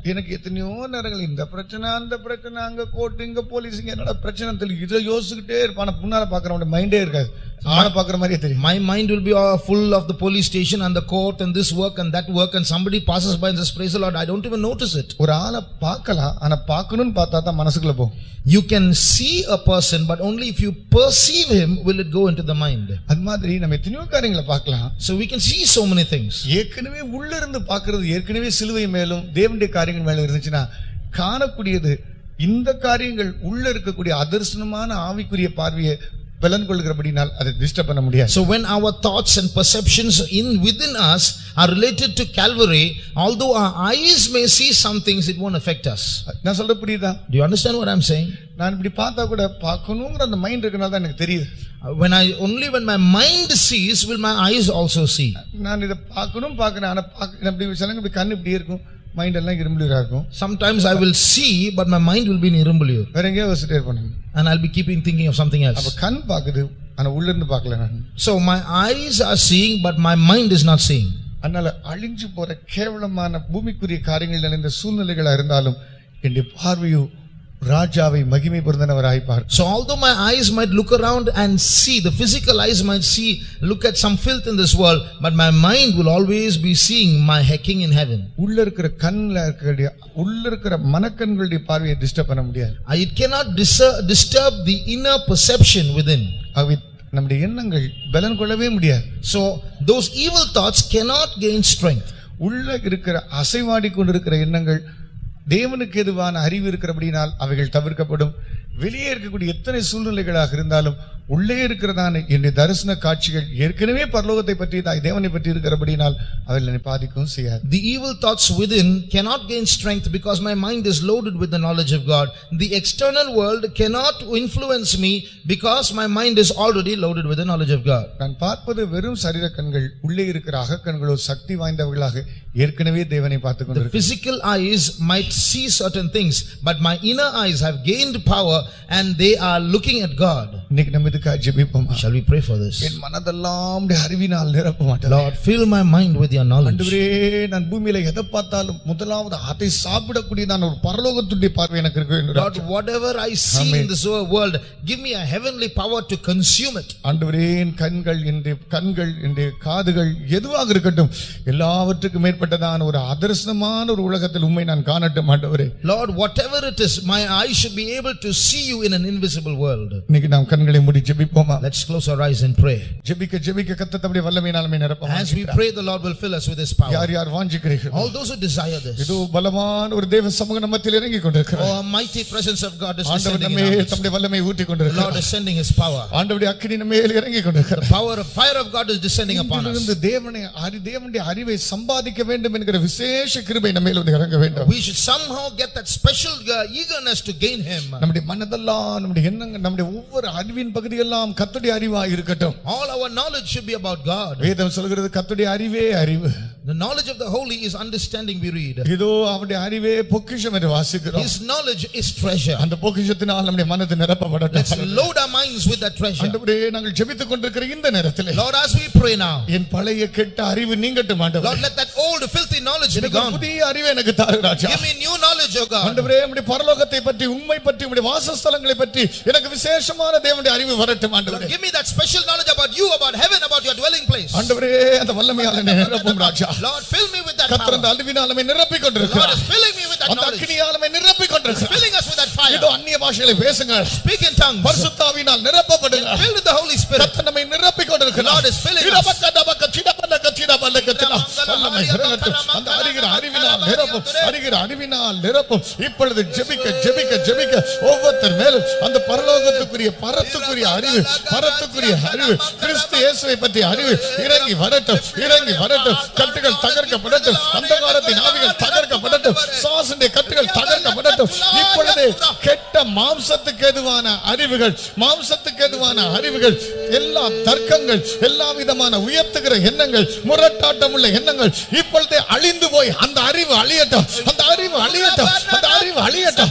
எனக்கு எத்தனையோ நேரங்கள் இந்த பிரச்சனை அந்த பிரச்சனை அங்க court இங்க police இங்க என்னடா பிரச்சனை தெரியல இதை யோசிச்சுக்கிட்டே இருப்பான் ஆனா முன்னால பாக்குறவன் மைண்டே இருக்காது ஆன பாக்குற மாதிரியே தெரியும் My mind will be all full of the police station and the court and this work and that work and somebody passes by and says, praise the Lord, I don't even notice it. ஒரு ஆளை பார்க்கலாம் ஆனா பார்க்கணும்னு பார்த்தா தான் மனசுக்குள்ள போகும் You can see a person, but only if you perceive him will it go into the mind. அது மாதிரி நம்ம எத்தனையோ காரியங்களை பார்க்கலாம் So we can see so many things. ஏற்கனவே உள்ள இருந்து பார்க்கிறது ஏற்கனவே சிலுவை மேலும் தேவனுடைய காரியங்கள் மேலும் இருந்துச்சுன்னா காணக்கூடியது இந்த காரியங்கள் உள்ள இருக்கக்கூடிய அதர்சனமான ஆவிக்குரிய பார்வையை பலன் கொள்கிறபடினால் அதை டிஸ்டர்ப் பண்ண முடியாது So when our thoughts and perceptions in within us are related to Calvary, although our eyes may see some things, it won't affect us. நான் சொல்ற புரியுதா Do you understand what I'm saying? நான் இப்படி பார்த்தா கூட பார்க்கணுங்கிற அந்த மைண்ட் இருக்கனால தான் எனக்கு தெரியுது Uh, When I only when my mind sees, will my eyes also see. நான் இதை பார்க்கணும் பார்க்கறேன் ஆனா பார்க்க இப்படி சிலங்க இப்படி கண்ணு இப்படி இருக்கும் மைண்ட் எல்லாம் இரும்புலியா இருக்கும் Sometimes I will see, but my mind will be in Irumbuliyur. வேற எங்கேயோ வச்சுட்டே இருப்பேன் And I'll be keeping thinking of something அப்ப else. கண் பார்க்குது ஆனா உள்ள இருந்து பார்க்கல நான் So my eyes are seeing, but my mind is not seeing. அதனால அழிஞ்சு போற கேவலமான பூமிக்குரிய காரியங்கள் நிறைந்த சூழ்நிலைகளா இருந்தாலும் என்னுடைய பார்வையோ ராஜாவை மகிமை பொருந்தனவராய் பார்க்கும் So although my eyes might look around and see, the physical eyes might see, look at some filth in this world, but my mind will always be seeing my king in heaven. உள்ள இருக்கிற கண்ணில் இருக்கக்கூடிய உள்ள இருக்கிற மனக்கண்களுடைய பார்வையை disturb பண்ண முடியாது Uh, It cannot dis- disturb the inner perception within. அவை நம்முடைய எண்ணங்கள் பலன் கொள்ளவே முடியாது So those evil thoughts cannot gain strength. உள்ள இருக்கிற அசைவாடி கொண்டிருக்கிற எண்ணங்கள் தேவனுக்கு எதுவான அறிவு இருக்கிறபடினால் அவைகள் தவிர்க்கப்படும் வெளியே இருக்கக்கூடிய எத்தனை சூழ்நிலைகளாக இருந்தாலும் உள்ளே இருக்கிறதான என்னுடைய தரிசன காட்சிகள் ஏற்கனவே பரலோகத்தை பற்றி தாய் தேவனை பற்றி இருக்கிறபடினால் அவைகள் என்னை பாதிக்கவும் செய்யாது The evil thoughts within cannot gain strength because my mind is loaded with the knowledge of God. The external world cannot influence me because my mind is already loaded with the knowledge of God. நான் பார்ப்பது வெறும் சரீர கண்கள் உள்ளே இருக்கிற அகக்கண்களோ சக்தி வாய்ந்தவர்களாக ஏற்கனவே தேவனை பார்த்து The கொண்டிருக்கிறது physical eyes might see certain things, but my inner eyes have gained power and they are looking at God. இன்னைக்கு நம்ம இதுக்காக ஜெபிப்போமா Shall we pray for this? என் மனதெல்லாம் உம்முடைய அறிவினால் நிரப்ப மாட்டேன் Lord, fill my mind with your knowledge. ஆண்டவரே நான் பூமியில எதை பார்த்தாலும் முதலாவது அதை சாப்பிடக்கூடியதான ஒரு பரலோகத்துடைய பார்வை எனக்கு இருக்கு என்று Lord, whatever I see in this world, give me a heavenly power to consume it. ஆண்டவரே என் கண்கள் என்னுடைய கண்கள் என்னுடைய காதுகள் எதுவாக இருக்கட்டும் எல்லாவற்றுக்கும் மேற்பட்டதான ஒரு அதர்சனமான ஒரு உலகத்தில் உண்மை நான் காணட்டும் ஆண்டவரே Lord, whatever it is, my eyes should be able to see you in an invisible world. இன்னைக்கு நாம் கண்களை மூடி ஜெபிப்போமா Let's close our eyes and pray. ஜெபிக்க ஜெபிக்க கத்த தம்முடைய வல்லமையினாலுமே நிரப்ப As we pray, the Lord will fill us with His power. யார் யார் வாஞ்சிக்கிறீர்கள் All those who desire this, இதோ பலமான ஒரு தேவ சமூக நம்மத்தில் இறங்கி கொண்டிருக்கிறார் oh, mighty presence of God is ஆண்டவர் descending in நம்மே our midst. தம்முடைய வல்லமை ஊற்றி The Lord கொண்டிருக்கிறார் is sending His power. ஆண்டவருடைய அக்கினி நம்மேல் இறங்கி கொண்டிருக்கிறார் Power of fire of God is descending upon us. இதிலிருந்து தேவனை அறி தேவனுடைய அறிவை சம்பாதிக்க வேண்டும் என்கிற விசேஷ கிருபை நம்ம மேல் வந்து இறங்க வேண்டும் We should somehow get that special uh, eagerness to gain Him. நம்முடைய மனதெல்லாம் நம்முடைய எண்ணங்கள் நம்முடைய ஒவ்வொரு அறிவின் பகுதியெல்லாம் கத்துடைய அறிவா இருக்கட்டும் All our knowledge should be about God. வேதம் சொல்கிறது கத்துடைய அறிவே அறிவு The knowledge of the holy is understanding, we read. இதோ அவருடைய அறிவே பொக்கிஷம் என்று வாசிக்கிறோம் His knowledge is treasure. அந்த பொக்கிஷத்தினால் நம்முடைய மனது Let's நிரப்பப்படட்டும் load our minds with that treasure. ஆண்டவரே நாங்கள் ஜெபித்துக் கொண்டிருக்கிற இந்த நேரத்தில் Lord, as we pray now, என் பழைய கெட்ட அறிவு நீங்கட்டும் Lord, ஆண்டவரே let that old filthy knowledge be எனக்கு ஒரு gone. புதிய அறிவை எனக்கு தாரு ராஜா Give me new knowledge, O God. ஆண்டவரே உம்முடைய பரலோகத்தை பற்றி உண்மை பற்றி உம்முடைய வாசஸ்தலங்களை பற்றி எனக்கு விசேஷமான தேவனுடைய அறிவு வரட்டும் Lord, ஆண்டவரே give me that special knowledge about you, about heaven, about your dwelling place. ஆண்டவரே அந்த வல்லமையால என்னை நிரப்பும் ராஜா Lord, fill me with that கத்திர power. அந்த அழிவினாலுமே நிரப்பிக் Lord கொண்டிருக்கிறார் is filling me with that அந்த knowledge. அக்னியாலுமே நிரப்பிக் கொண்டிருக்கிறார் Filling us with that fire. இதோ அந்நிய பாஷைகளை பேசுங்கள் Speak in tongues. பரிசுத்தாவினால் நிரப்பப்படுங்க Filled with the Holy Spirit. கர்த்தர் நம்மை நிரப்பிக் கொண்டிருக்கிறார் Lord is filling us. இடபக்க டபக்க சிடபலக்க சிடபலக்க சிடா. வல்லமை இறங்கட்டும். அந்த அறிகிற அறிவினால் நிரப்பும் அறிகிற அறிவினால் நிரப்பும் இப்பொழுது ஜெபிக்க ஜெபிக்க ஜெபிக்க ஒவ்வொருத்தர் மேலும் அந்த பரலோகத்துக்குரிய பரத்துக்குரிய அறிவு பரத்துக்குரிய அறிவு கிறிஸ்து இயேசுவை பற்றிய அறிவு இறங்கி வரட்டும் இறங்கி வரட்டும் கட்டுகள் தகர்க்கப்படட்டும் அந்தகாரத்தின் ஆவிகள் தகர்க்கப்படட்டும் சாசனுடைய கட்டுகள் தகர்க்கப்படட்டும் இப்பொழுது கெட்ட மாம்சத்துக்கு எதுவான அறிவுகள் மாம்சத்துக்கு எதுவான அறிவுகள் எல்லா தர்க்கங்கள் எல்லா விதமான உயர்த்துகிற எண்ணங்கள் முரட்டாட்டம் உள்ள எண்ணங்கள் இப்பொழுதே அழிந்து போய் அந்த அறிவு அழியட்டும் அந்த அறிவு அழியட்டும் அந்த அறிவு அழியட்டும்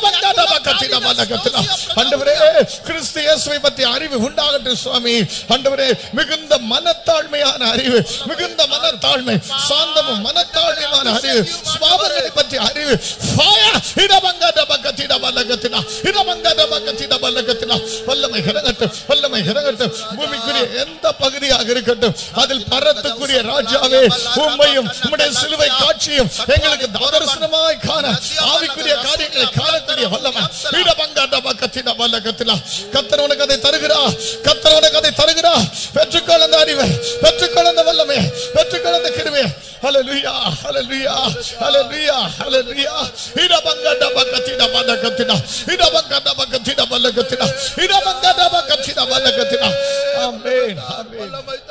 ஆண்டவரே கிறிஸ்து இயேசுவை பற்றி அறிவு உண்டாகட்டும் சுவாமி ஆண்டவரே மிகுந்த மனத்தாழ்மையான அறிவு மிகுந்த மனத்தாழ்மை சாந்தமும் மனத்தாழ்மையான அறிவு சுவாபங்களை பற்றி அறிவு fire இடமங்கட பக்கத்திட பல்லகத்தினா இடமங்கட பக்கத்திட பல்லகத்தினா வல்லமை இறங்கட்டும் வல்லமை இறங்கட்டும் பூமிக்குரிய எந்த பகுதியாக இருக்கட்டும் அதில் பரத்துக்குரிய ராஜாவே உம்மையும் உம்முடைய சிலுவை காட்சியும் எங்களுக்கு தரிசனமாய் காண ஆவிக்குரிய காரியங்களை காணக்கூடிய வல்லமை இடமங்கட பக்கத்திட பல்லகத்தினா கத்தர் உனக்கு அதை தருகிறா கத்தர் உனக்கு அதை தருகிறா பெற்றுக்கொள் அந்த அறிவை பெற்றுக்கொள் அந்த வல்லமை பெற்றுக்கொள் அந்த கிருபையை ஹalleluya ஹalleluya ஹalleluya ஹalleluya இடமங்கட பக்கத்திட பல்லகத்தினா இடமங்கட பக்கத்திட பல்லகத்தினா இடமங்கட பக்கத்திட பல்லகத்தினா ஆமென் ஆமென்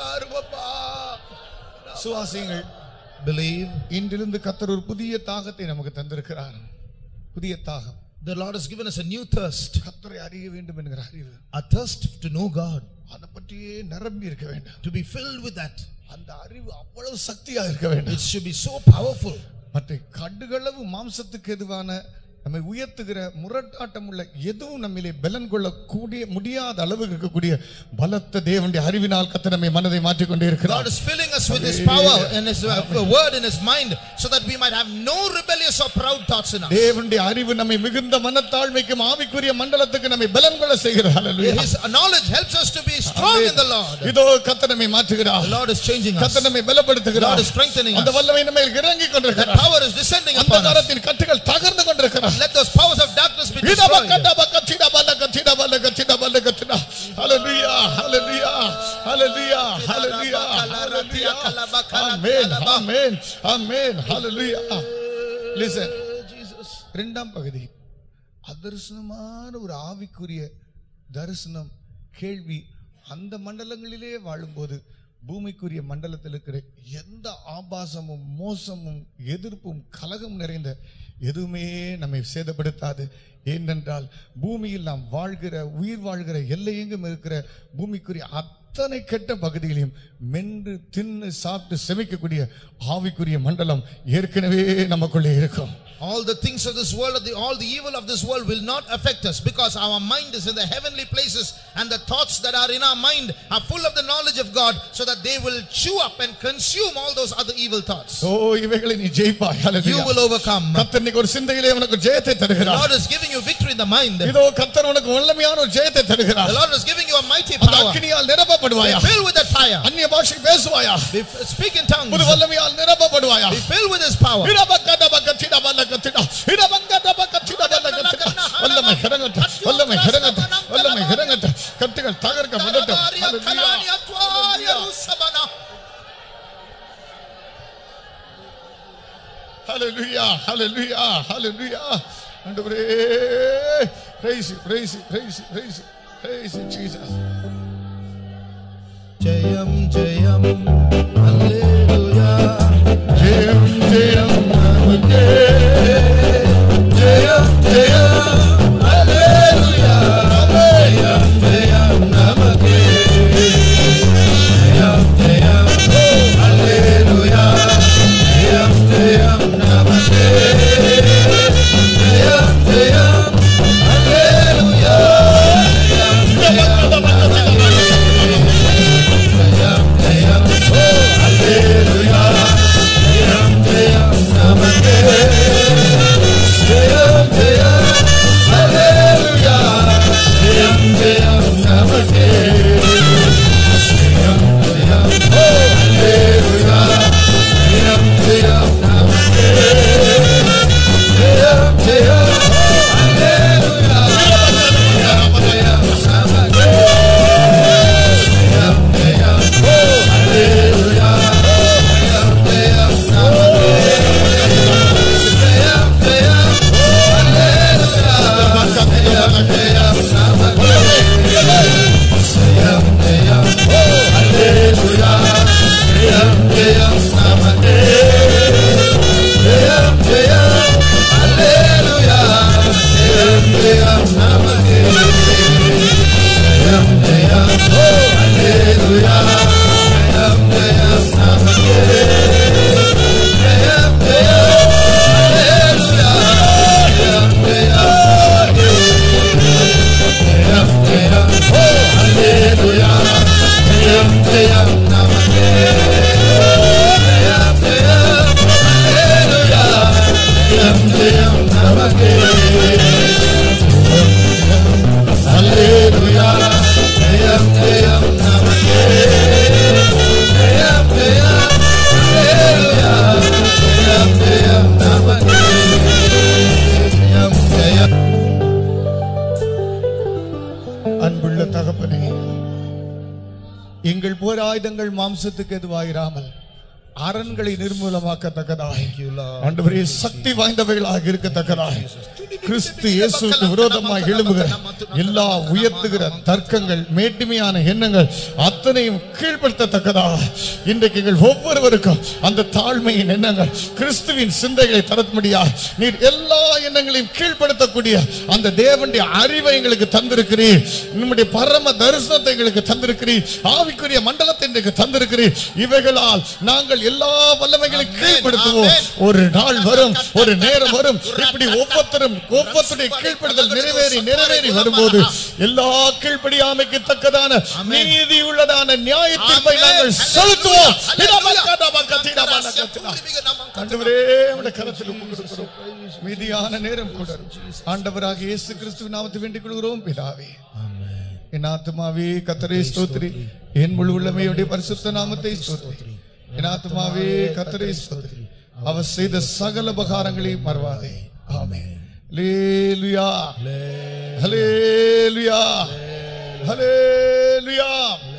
சுவாசியுங்கள் Believe. இன்றிலிருந்து கத்தர் ஒரு புதிய தாகத்தை நமக்கு தந்திருக்கிறார் புதிய தாகம் The Lord has given us a new thirst. கத்தரை அறிய வேண்டும் என்கிற அறிவு A thirst to know God. அதை பற்றியே நிரம்பி இருக்க வேண்டும் To be filled with that. அந்த அறிவு அவ்வளவு சக்தியா இருக்க வேண்டும் It should be so powerful. மற்ற கடுகளவு மாம்சத்துக்கு எதுவான நம்மை உயர்த்துகிற முரட்டாட்டம் உள்ள எதுவும் நம்மிலே பலன் கொள்ளக்கூடிய முடியாத அளவுக்கு இருக்கக்கூடிய பலத்த தேவனுடைய அறிவினால் கத்த நம்மை மனதை மாற்றிக் கொண்டே God இருக்கிறார் is filling us with His power and His uh, word in His mind so that we might have no rebellious or proud thoughts in us. தேவனுடைய அறிவு நம்மை மிகுந்த மனத்தாழ்மைக்கும் ஆவிக்குரிய மண்டலத்துக்கு நம்மை பலன் கொள்ள செய்கிறார் ஹalleluya. His knowledge helps us to be strong in the Lord. இதோ கத்த நம்மை மாற்றுகிறார் The Lord is changing கத்த us. நம்மை பலப்படுத்துகிறார் God is strengthening அந்த us. வல்லமை நம்மை இறங்கி That கொண்டிருக்கிறார் power is descending அந்த upon us. காலத்தின் கட்டுகள் தகர்ந்து கொண்டிருக்கிறார் Let those powers of darkness be Ida destroyed. bakada bakatida balakatida balakatida balakatida. Hallelujah, hallelujah, hallelujah, hallelujah, hallelujah. Amen, amen, amen, hallelujah. Listen. இரண்டாம் பகுதி அதர்சனமான ஒரு ஆவிக்குரிய தரிசனம் கேள்வி அந்த மண்டலங்களிலே வாழும்போது பூமிக்குரிய மண்டலத்தில் இருக்கிற எந்த ஆபாசமும் மோசமும் எதிர்ப்பும் கலகம் நிறைந்த எதுவுமே நம்மை சேதப்படுத்தாது ஏனென்றால் பூமியில் நாம் வாழ்கிற உயிர் வாழ்கிற எல்லையெங்கும் இருக்கிற பூமிக்குரிய அத்தனை கெட்ட பகுதிகளையும் மென்று தின்னு சாப்பிட்டு செமிக்கக்கூடிய ஆவிக்குரிய மண்டலம் ஏற்கனவே நமக்குள்ளே இருக்கும் All the things of this world, the, all the evil of this world will not affect us because our mind is in the heavenly places and the thoughts that are in our mind are full of the knowledge of God so that they will chew up and consume all those other evil thoughts. ஓ இவைகளை நீ ஜெயிப்பாய் You hallelujah will overcome. கர்த்தர் இன்னைக்கு ஒரு சிந்தையிலே உனக்கு ஜெயத்தை The தருகிறார் Lord is giving you victory in the mind. The இதோ கர்த்தர் உனக்கு வல்லமையான ஒரு ஜெயத்தை தருகிறார் Lord is giving you a mighty அந்த power. அக்கினியால் Be நிரப்பப்படுவாயா filled with that fire. அந்நிய பாஷை பேசுவாயா Be, speak in tongues. புது வல்லமையால் நிரப்பப்படுவாயா Be filled with His power. இடபக்கத பக்கத்திட பல்லக்கத்திட இடபங்கத பக்கத்திட பல்லக்கத்திட வல்லமை இறங்கட்டும் வல்லமை இறங்கட்டும் வல்லமை இறங்கட்டும் கட்டுகள் தகர்க்கப்படட்டும் Hallelujah. Hallelujah, hallelujah, hallelujah. ஆண்டவரே praise you, praise you, praise you, praise you, praise you, Jesus. ஜெயம் ஜெயம் அல்லேலூயா ஜெயம் ஜெயம் நமக்கே ஜெயம் ஜெயம் அல்லேலூயா ஜெயம் ஜெயம் நமக்கே ஜெயம் ஜெயம் அல்லேலூயா ஜெயம் ஜெயம் நமக்கே ஜெயம் ஜெயம் அல்லேலூயா ஜெயம் ஜெயம் அல்லேலூயா ஜெயம் ஜெயம் நமக்கே ஜெயம் நமக்கே அல்லேலூயா ஜெயம் ஜெயம் நமக்கே ஜெயம் ஜெயம் அல்லேலூயா ஜெயம் ஜெயம் நமக்கே ஜெயம் ஜெயம் அன்புள்ள தகப்பனே எங்கள் போர் ஆயுதங்கள் மாம்சத்துக்கு எதுவாயிராமல் அரண்களை நிர்மூலமாக்கத்தக்கதாய் ஆண்டவரே சக்தி வாய்ந்தவைகளாக இருக்கத்தக்கதாய் கிறிஸ்து இயேசுக்கு விரோதமாக எழும்புகிற எல்லா உயர்த்துகிற தர்க்கங்கள் மேட்டுமையான எண்ணங்கள் அத்தனையும் கீழ்ப்படுத்தத்தக்கதாக இன்றைக்கு எங்கள் ஒவ்வொருவருக்கும் அந்த தாழ்மையின் எண்ணங்கள் கிறிஸ்துவின் சிந்தைகளை தரமுடியா நீர் எல்லா எண்ணங்களையும் கீழ்ப்படுத்தக்கூடிய அந்த தேவனுடைய அறிவை எங்களுக்கு தந்திருக்கிறீர் நம்முடைய பரம தரிசனத்தை எங்களுக்கு தந்திருக்கிறீர் ஆவிக்குரிய மண்டலத்தை எங்களுக்கு தந்திருக்கிறீர் இவைகளால் நாங்கள் எல்லா வல்லமைகளையும் கீழ்ப்படுத்துவோம் ஒரு நாள் வரும் ஒரு நேரம் வரும் இப்படி ஒவ்வொருத்தரும் ஒவ்வொருத்தருடைய கீழ்ப்படுதல் நிறைவேறி நிறைவேறி வரும்போது எல்லா கீழ்ப்படியாமைக்கு தக்கதான நீதி உள்ளதான நியாய தீர்ப்பை நாங்கள் செலுத்துவோம் ஆண்டவரே உம்முடைய கரத்தில் ஒப்புக் கொடுக்கிறோம் மீதியான நேரம் கூட ஆண்டவராக இயேசு கிறிஸ்துவின் நாமத்தை வேண்டிக் கொள்கிறோம் பிதாவே என் ஆத்துமாவே கத்தரை ஸ்தோத்திரி என் முழு உள்ளமையுடைய பரிசுத்த நாமத்தை ஸ்தோத்திரி என் ஆத்துமாவே கத்தரை ஸ்தோத்திரி அவர் செய்த சகல உபகாரங்களையும் மறவாதே ஆமென் ஹalleluya ஹalleluya ஹalleluya